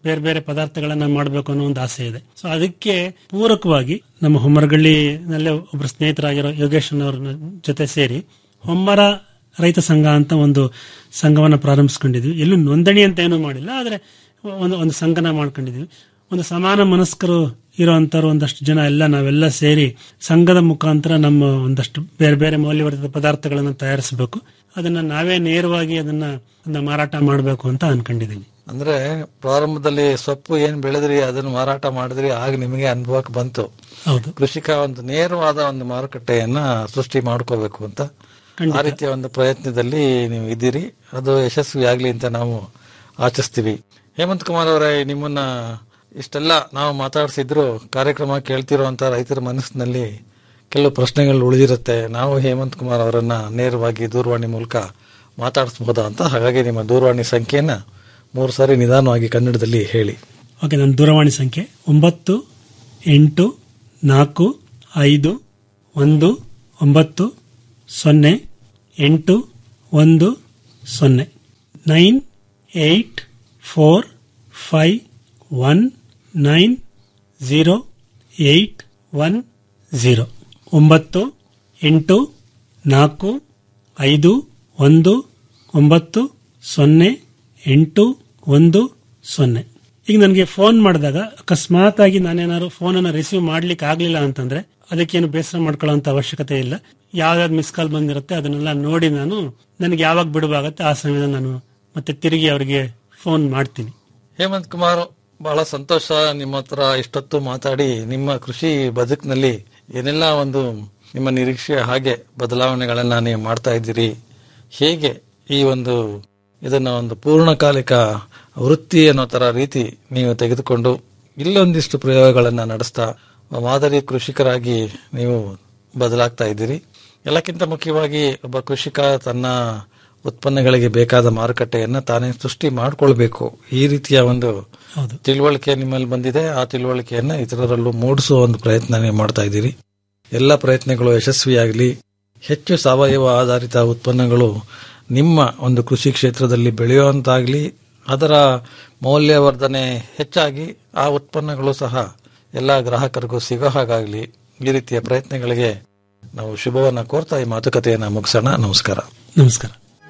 ಬೇರೆ ಬೇರೆ ಪದಾರ್ಥಗಳನ್ನ ಮಾಡಬೇಕು ಅನ್ನೋ ಒಂದು ಆಸೆ ಇದೆ ಸೊ ಅದಕ್ಕೆ ಪೂರಕವಾಗಿ ನಮ್ಮ ಹೊಮ್ಮರಗಳ್ಳಿನಲ್ಲೇ ಒಬ್ಬರು ಸ್ನೇಹಿತರಾಗಿರೋ ಯೋಗೇಶ್ ಅವ್ರ ಜೊತೆ ಸೇರಿ ಹೊಮ್ಮರ ರೈತ ಸಂಘ ಅಂತ ಒಂದು ಸಂಘವನ್ನ ಪ್ರಾರಂಭಿಸ್ಕೊಂಡಿದ್ವಿ ಎಲ್ಲೂ ನೋಂದಣಿ ಅಂತ ಏನೂ ಮಾಡಿಲ್ಲ ಆದ್ರೆ ಒಂದು ಒಂದು ಸಂಘನ ಮಾಡ್ಕೊಂಡಿದ್ವಿ ಒಂದು ಸಮಾನ ಮನಸ್ಕರು ಇರುವಂತವ್ರು ಒಂದಷ್ಟು ಜನ ಎಲ್ಲ ನಾವೆಲ್ಲ ಸೇರಿ ಸಂಘದ ಮುಖಾಂತರ ನಮ್ಮ ಒಂದಷ್ಟು ಬೇರೆ ಬೇರೆ ಮೌಲ್ಯವರ್ಧಿತ ಪದಾರ್ಥಗಳನ್ನು ತಯಾರಿಸಬೇಕು ಅದನ್ನ ನಾವೇ ನೇರವಾಗಿ ಅದನ್ನ ಅದನ್ನ ಮಾರಾಟ ಮಾಡಬೇಕು ಅಂತ ಅನ್ಕೊಂಡಿದೀವಿ ಅಂದ್ರೆ ಪ್ರಾರಂಭದಲ್ಲಿ ಸೊಪ್ಪು ಏನ್ ಬೆಳೆದ್ರಿ ಅದನ್ನ ಮಾರಾಟ ಮಾಡಿದ್ರಿ ಆಗ ನಿಮಗೆ ಅನುಭವಕ್ಕೆ ಬಂತು ಹೌದು ಕೃಷಿಕ ಒಂದು ನೇರವಾದ ಒಂದು ಮಾರುಕಟ್ಟೆಯನ್ನ ಸೃಷ್ಟಿ ಮಾಡ್ಕೋಬೇಕು ಅಂತ ಖಂಡಿತ. ಆ ರೀತಿಯ ಒಂದು ಪ್ರಯತ್ನದಲ್ಲಿ ನೀವು ಇದ್ದೀರಿ ಅದು ಯಶಸ್ವಿ ಆಗ್ಲಿ ಅಂತ ನಾವು ಆಚಿಸ್ತೀವಿ ಹೇಮಂತ್ ಕುಮಾರ್ ಅವರೇ ನಿಮ್ಮನ್ನ ಇಷ್ಟೆಲ್ಲ ನಾವು ಮಾತಾಡ್ಸಿದ್ರು ಕಾರ್ಯಕ್ರಮ ಕೇಳ್ತಿರುವಂತ ರೈತರ ಮನಸ್ಸಿನಲ್ಲಿ ಕೆಲವು ಪ್ರಶ್ನೆಗಳು ಉಳಿದಿರುತ್ತೆ ನಾವು ಹೇಮಂತ್ ಕುಮಾರ್ ಅವರನ್ನ ನೇರವಾಗಿ ದೂರವಾಣಿ ಮೂಲಕ ಮಾತಾಡಿಸಬಹುದಾ ಅಂತ ಹಾಗಾಗಿ ನಿಮ್ಮ ದೂರವಾಣಿ ಸಂಖ್ಯೆಯನ್ನ ಮೂರು ಸಾರಿ ನಿಧಾನವಾಗಿ ಕನ್ನಡದಲ್ಲಿ ಹೇಳಿ ಓಕೆ ನನ್ನ ದೂರವಾಣಿ ಸಂಖ್ಯೆ ಒಂಬತ್ತು ಎಂಟು ನಾಲ್ಕು ಐದು ಒಂದು ಒಂಬತ್ತು ಸೊನ್ನೆ ಎಂಟು ಒಂದು ಸೊನ್ನೆ nine eight four five one nine zero eight one zero ಒಂಬತ್ತು ಎಂಟು ನಾಲ್ಕು ಐದು ಒಂದು ಒಂಬತ್ತು ಸೊನ್ನೆ ಎಂಟು ಒಂದು ಸೊನ್ನೆ ಈಗ ನನಗೆ ಫೋನ್ ಮಾಡಿದಾಗ ಅಕಸ್ಮಾತ್ ಆಗಿ ನಾನೇನಾದ್ರು ಫೋನ್ ಅನ್ನ ರಿಸೀವ್ ಮಾಡ್ಲಿಕ್ಕೆ ಆಗ್ಲಿಲ್ಲ ಅಂತಂದ್ರೆ ಅದಕ್ಕೇನು ಬೇಸರ ಮಾಡ್ಕೊಳ್ಳೋಂತ ಅವಶ್ಯಕತೆ ಇಲ್ಲ ಯಾವ್ದಾವ್ದು ಮಿಸ್ ಕಾಲ್ ಬಂದಿರುತ್ತೆ ಅದನ್ನೆಲ್ಲ ನೋಡಿ ನಾನು ನನಗೆ ಯಾವಾಗ ಬಿಡುವಾಗತ್ತೆ ಆ ಸಮಯದಲ್ಲಿ ನಾನು ಮತ್ತೆ ತಿರುಗಿ ಅವರಿಗೆ ಫೋನ್ ಮಾಡ್ತೀನಿ ಹೇಮಂತ್ ಕುಮಾರ್ ಬಹಳ ಸಂತೋಷ ನಿಮ್ಮ ಹತ್ರ ಇಷ್ಟೊತ್ತು ಮಾತಾಡಿ ನಿಮ್ಮ ಕೃಷಿ ಬದುಕಿನಲ್ಲಿ ಏನೆಲ್ಲ ಒಂದು ನಿಮ್ಮ ನಿರೀಕ್ಷೆ ಹಾಗೆ ಬದಲಾವಣೆಗಳನ್ನ ನೀವು ಮಾಡ್ತಾ ಇದ್ದೀರಿ ಹೇಗೆ ಈ ಒಂದು ಇದನ್ನ ಒಂದು ಪೂರ್ಣಕಾಲಿಕ ವೃತ್ತಿ ಅನ್ನೋ ತರ ರೀತಿ ನೀವು ತೆಗೆದುಕೊಂಡು ಇಲ್ಲೊಂದಿಷ್ಟು ಪ್ರಯೋಗಗಳನ್ನ ನಡೆಸ್ತಾ ಮಾದರಿ ಕೃಷಿಕರಾಗಿ ನೀವು ಬದಲಾಗ್ತಾ ಇದ್ದೀರಿ ಎಲ್ಲಕ್ಕಿಂತ ಮುಖ್ಯವಾಗಿ ಒಬ್ಬ ಕೃಷಿಕ ತನ್ನ ಉತ್ಪನ್ನಗಳಿಗೆ ಬೇಕಾದ ಮಾರುಕಟ್ಟೆಯನ್ನ ತಾನೇ ಸೃಷ್ಟಿ ಮಾಡ್ಕೊಳ್ಬೇಕು ಈ ರೀತಿಯ ಒಂದು ಹೌದು ತಿಳುವಳಿಕೆ ನಿಮ್ಮಲ್ಲಿ ಬಂದಿದೆ ಆ ತಿಳುವಳಿಕೆಯನ್ನ ಇತರರಲ್ಲೂ ಮೂಡಿಸುವ ಒಂದು ಪ್ರಯತ್ನ ನೀವು ಮಾಡ್ತಾ ಇದ್ದೀರಿ ಎಲ್ಲ ಪ್ರಯತ್ನಗಳು ಯಶಸ್ವಿಯಾಗಲಿ ಹೆಚ್ಚು ಸಾವಯವ ಆಧಾರಿತ ಉತ್ಪನ್ನಗಳು ನಿಮ್ಮ ಒಂದು ಕೃಷಿ ಕ್ಷೇತ್ರದಲ್ಲಿ ಬೆಳೆಯುವಂತಾಗ್ಲಿ ಅದರ ಮೌಲ್ಯವರ್ಧನೆ ಹೆಚ್ಚಾಗಿ ಆ ಉತ್ಪನ್ನಗಳು ಸಹ ಎಲ್ಲ ಗ್ರಾಹಕರಿಗೂ ಸಿಗೋ ಹಾಗಾಗ್ಲಿ ಈ ರೀತಿಯ ಪ್ರಯತ್ನಗಳಿಗೆ ನಾವು ಶುಭವನ್ನ ಕೋರ್ತಾ ಈ ಮಾತುಕತೆಯನ್ನ ಮುಗಿಸೋಣ ನಮಸ್ಕಾರ ನಮಸ್ಕಾರ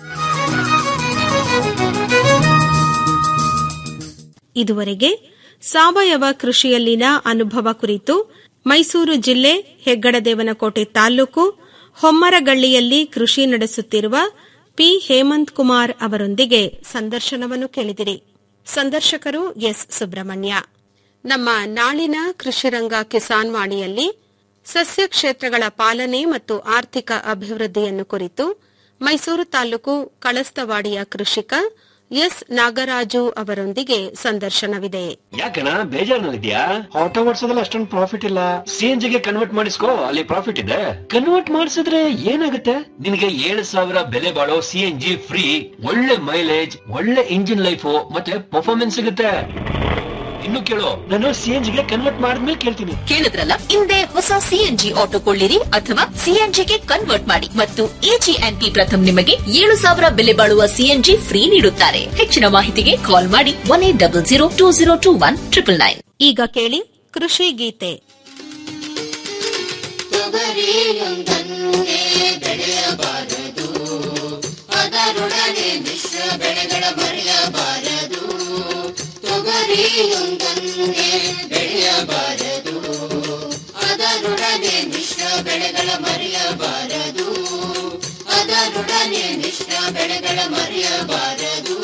ಇದುವರೆಗೆ ಸಾವಯವ ಕೃಷಿಯಲ್ಲಿನ ಅನುಭವ ಕುರಿತು ಮೈಸೂರು ಜಿಲ್ಲೆ ಹೆಗ್ಗಡದೇವನಕೋಟೆ ತಾಲೂಕು ಹೊಮ್ಮರಗಳ್ಳಿಯಲ್ಲಿ ಕೃಷಿ ನಡೆಸುತ್ತಿರುವ ಪಿ ಹೇಮಂತ್ ಕುಮಾರ್ ಅವರೊಂದಿಗೆ ಸಂದರ್ಶನವನ್ನು ಕೇಳಿದಿರಿ ಸಂದರ್ಶಕರು ಎಸ್ ಸುಬ್ರಹ್ಮಣ್ಯ ನಮ್ಮ ನಾಳಿನ ಕೃಷಿರಂಗ ಕಿಸಾನ್ ವಾಣಿಯಲ್ಲಿ ಸಸ್ಯ ಕ್ಷೇತ್ರಗಳ ಪಾಲನೆ ಮತ್ತು ಆರ್ಥಿಕ ಅಭಿವೃದ್ಧಿಯನ್ನು ಕುರಿತು ಮೈಸೂರು ತಾಲೂಕು ಕಳಸ್ತವಾಡಿಯ ಕೃಷಿಕ ಎಸ್ ನಾಗರಾಜು ಅವರೊಂದಿಗೆ ಸಂದರ್ಶನವಿದೆ ಯಾಕಣ ಬೇಜಾರ್ನಲ್ಲಿದ್ಯಾ ಆಟೋ ಓಡಿಸೋದ್ರಲ್ಲಿ ಅಷ್ಟೊಂದು ಪ್ರಾಫಿಟ್ ಇಲ್ಲ ಸಿ ಎನ್ ಜಿಗೆ ಕನ್ವರ್ಟ್ ಮಾಡಿಸ್ಕೋ ಅಲ್ಲಿ ಪ್ರಾಫಿಟ್ ಇದೆ ಕನ್ವರ್ಟ್ ಮಾಡಿಸಿದ್ರೆ ಏನಾಗುತ್ತೆ ನಿನಗೆ ಏಳು ಸಾವಿರ ಬೆಲೆ ಬಾಳೋ ಸಿ ಎನ್ ಜಿ ಫ್ರೀ ಒಳ್ಳೆ ಮೈಲೇಜ್ ಒಳ್ಳೆ ಇಂಜಿನ್ ಲೈಫ್ ಮತ್ತೆ ಪರ್ಫಾರ್ಮೆನ್ಸ್ ಸಿಗುತ್ತೆ ಇನ್ನು ಕೇಳು ನಾನು ಸಿ ಎನ್ ಜಿಗೆ ಕನ್ವರ್ಟ್ ಮಾಡಿದ್ಮೇಲೆ ಕೇಳ್ತೀನಿ ಕೇಳಿದ್ರಲ್ಲ ಹಿಂದೆ ಹೊಸ ಸಿಎನ್ಜಿ ಆಟೋ ಕೊಳ್ಳಿರಿ ಅಥವಾ ಸಿಎನ್ಜಿಗೆ ಕನ್ವರ್ಟ್ ಮಾಡಿ ಮತ್ತು ಎಜಿಎನ್ಪಿ ಪ್ರಥಮ್ ನಿಮಗೆ ಏಳು ಸಾವಿರ ಬೆಲೆ ಬಾಳುವ ಸಿಎನ್ಜಿ ಫ್ರೀ ನೀಡುತ್ತಾರೆ ಹೆಚ್ಚಿನ ಮಾಹಿತಿಗೆ ಕಾಲ್ ಮಾಡಿ one eight double zero two zero two one triple nine ಈಗ ಕೇಳಿ ಕೃಷಿ ಗೀತೆ ಬೆಳೆಯಬಾರದು ಅದರೊಡನೆ ಮಿಶ್ರ ಬೆಳೆಗಳ ಬರೆಯಬಾರದು ತೊಗರಿಯೊಂದನ್ನೇ ಬೆಳೆಯಬಾರದು ಅದರೊಡನೆ ಮಿಶ್ರ ಬೆಳೆಗಳ ಮರೆಯಬಾರದು ಅದರೊಡನೆ ಮಿಶ್ರ ಬೆಳೆಗಳ ಮರೆಯಬಾರದು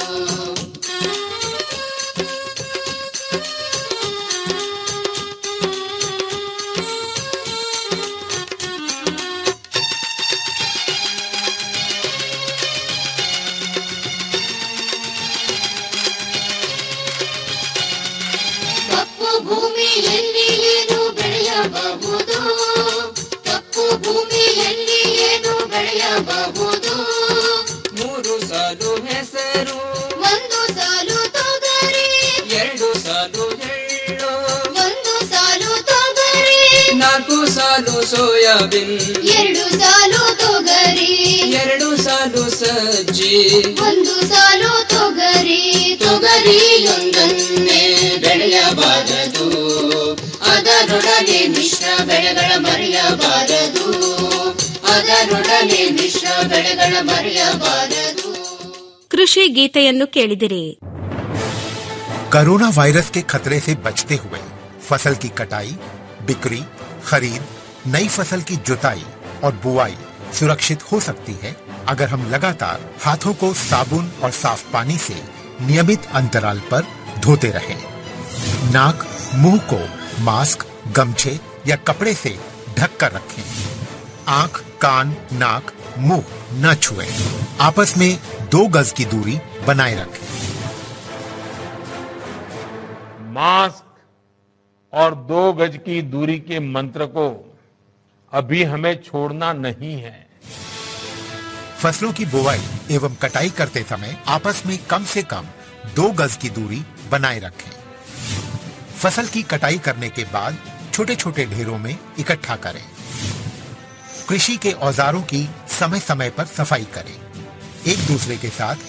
ಕಪ್ಪು ಭೂಮಿಯಲ್ಲಿ ಏನು ಬೆಳೆಯಬಹುದು ಕಪ್ಪು ಭೂಮಿಯಲ್ಲಿ ಏನು ಬೆಳೆಯಬಹುದು ಮೂರು ಸಾಲು ಹೆಸರು ಒಂದು ಸಾಲು ತೊಗರಿ ಎರಡು ಸಾಲು ಎಳ್ಳು ಒಂದು ಸಾಲು ತೊಗರಿ ನಾಲ್ಕು ಸಾಲು ಸೋಯಾಬೀನ್ ಎರಡು ಸಾಲು ತೊಗರಿ ಎರಡು ಸಾಲು ಸಜ್ಜಿ ಒಂದು ಸಾಲು ತೊಗರಿ ತೊಗರಿಯೊಂದನ್ನೇ ಬೆಳೆಗಳ ಮರೆಯಬಾರದು ಅದರೊಡನೆ ಮಿಶ್ರ ಬೆಳೆಗಳ ಮರೆಯಬಾರದು ಕೃಷಿ ಗೀತೆಯನ್ನು ಕೇಳಿದಿರಿ कोरोना वायरस के खतरे से बचते हुए फसल की कटाई बिक्री खरीद नई फसल की जुताई और बुआई सुरक्षित हो सकती है अगर हम लगातार हाथों को साबुन और साफ पानी से नियमित अंतराल पर धोते रहें। नाक मुंह को मास्क गमछे या कपड़े से ढक कर रखें आंख कान नाक मुंह न छुएं। आपस में दो गज की दूरी बनाए रखें मास्क और दो गज की दूरी के मंत्र को अभी हमें छोड़ना नहीं है फसलों की बुवाई एवं कटाई करते समय आपस में कम से कम दो गज की दूरी बनाए रखें फसल की कटाई करने के बाद छोटे छोटे ढेरों में इकट्ठा करें कृषि के औजारों की समय समय पर सफाई करें एक दूसरे के साथ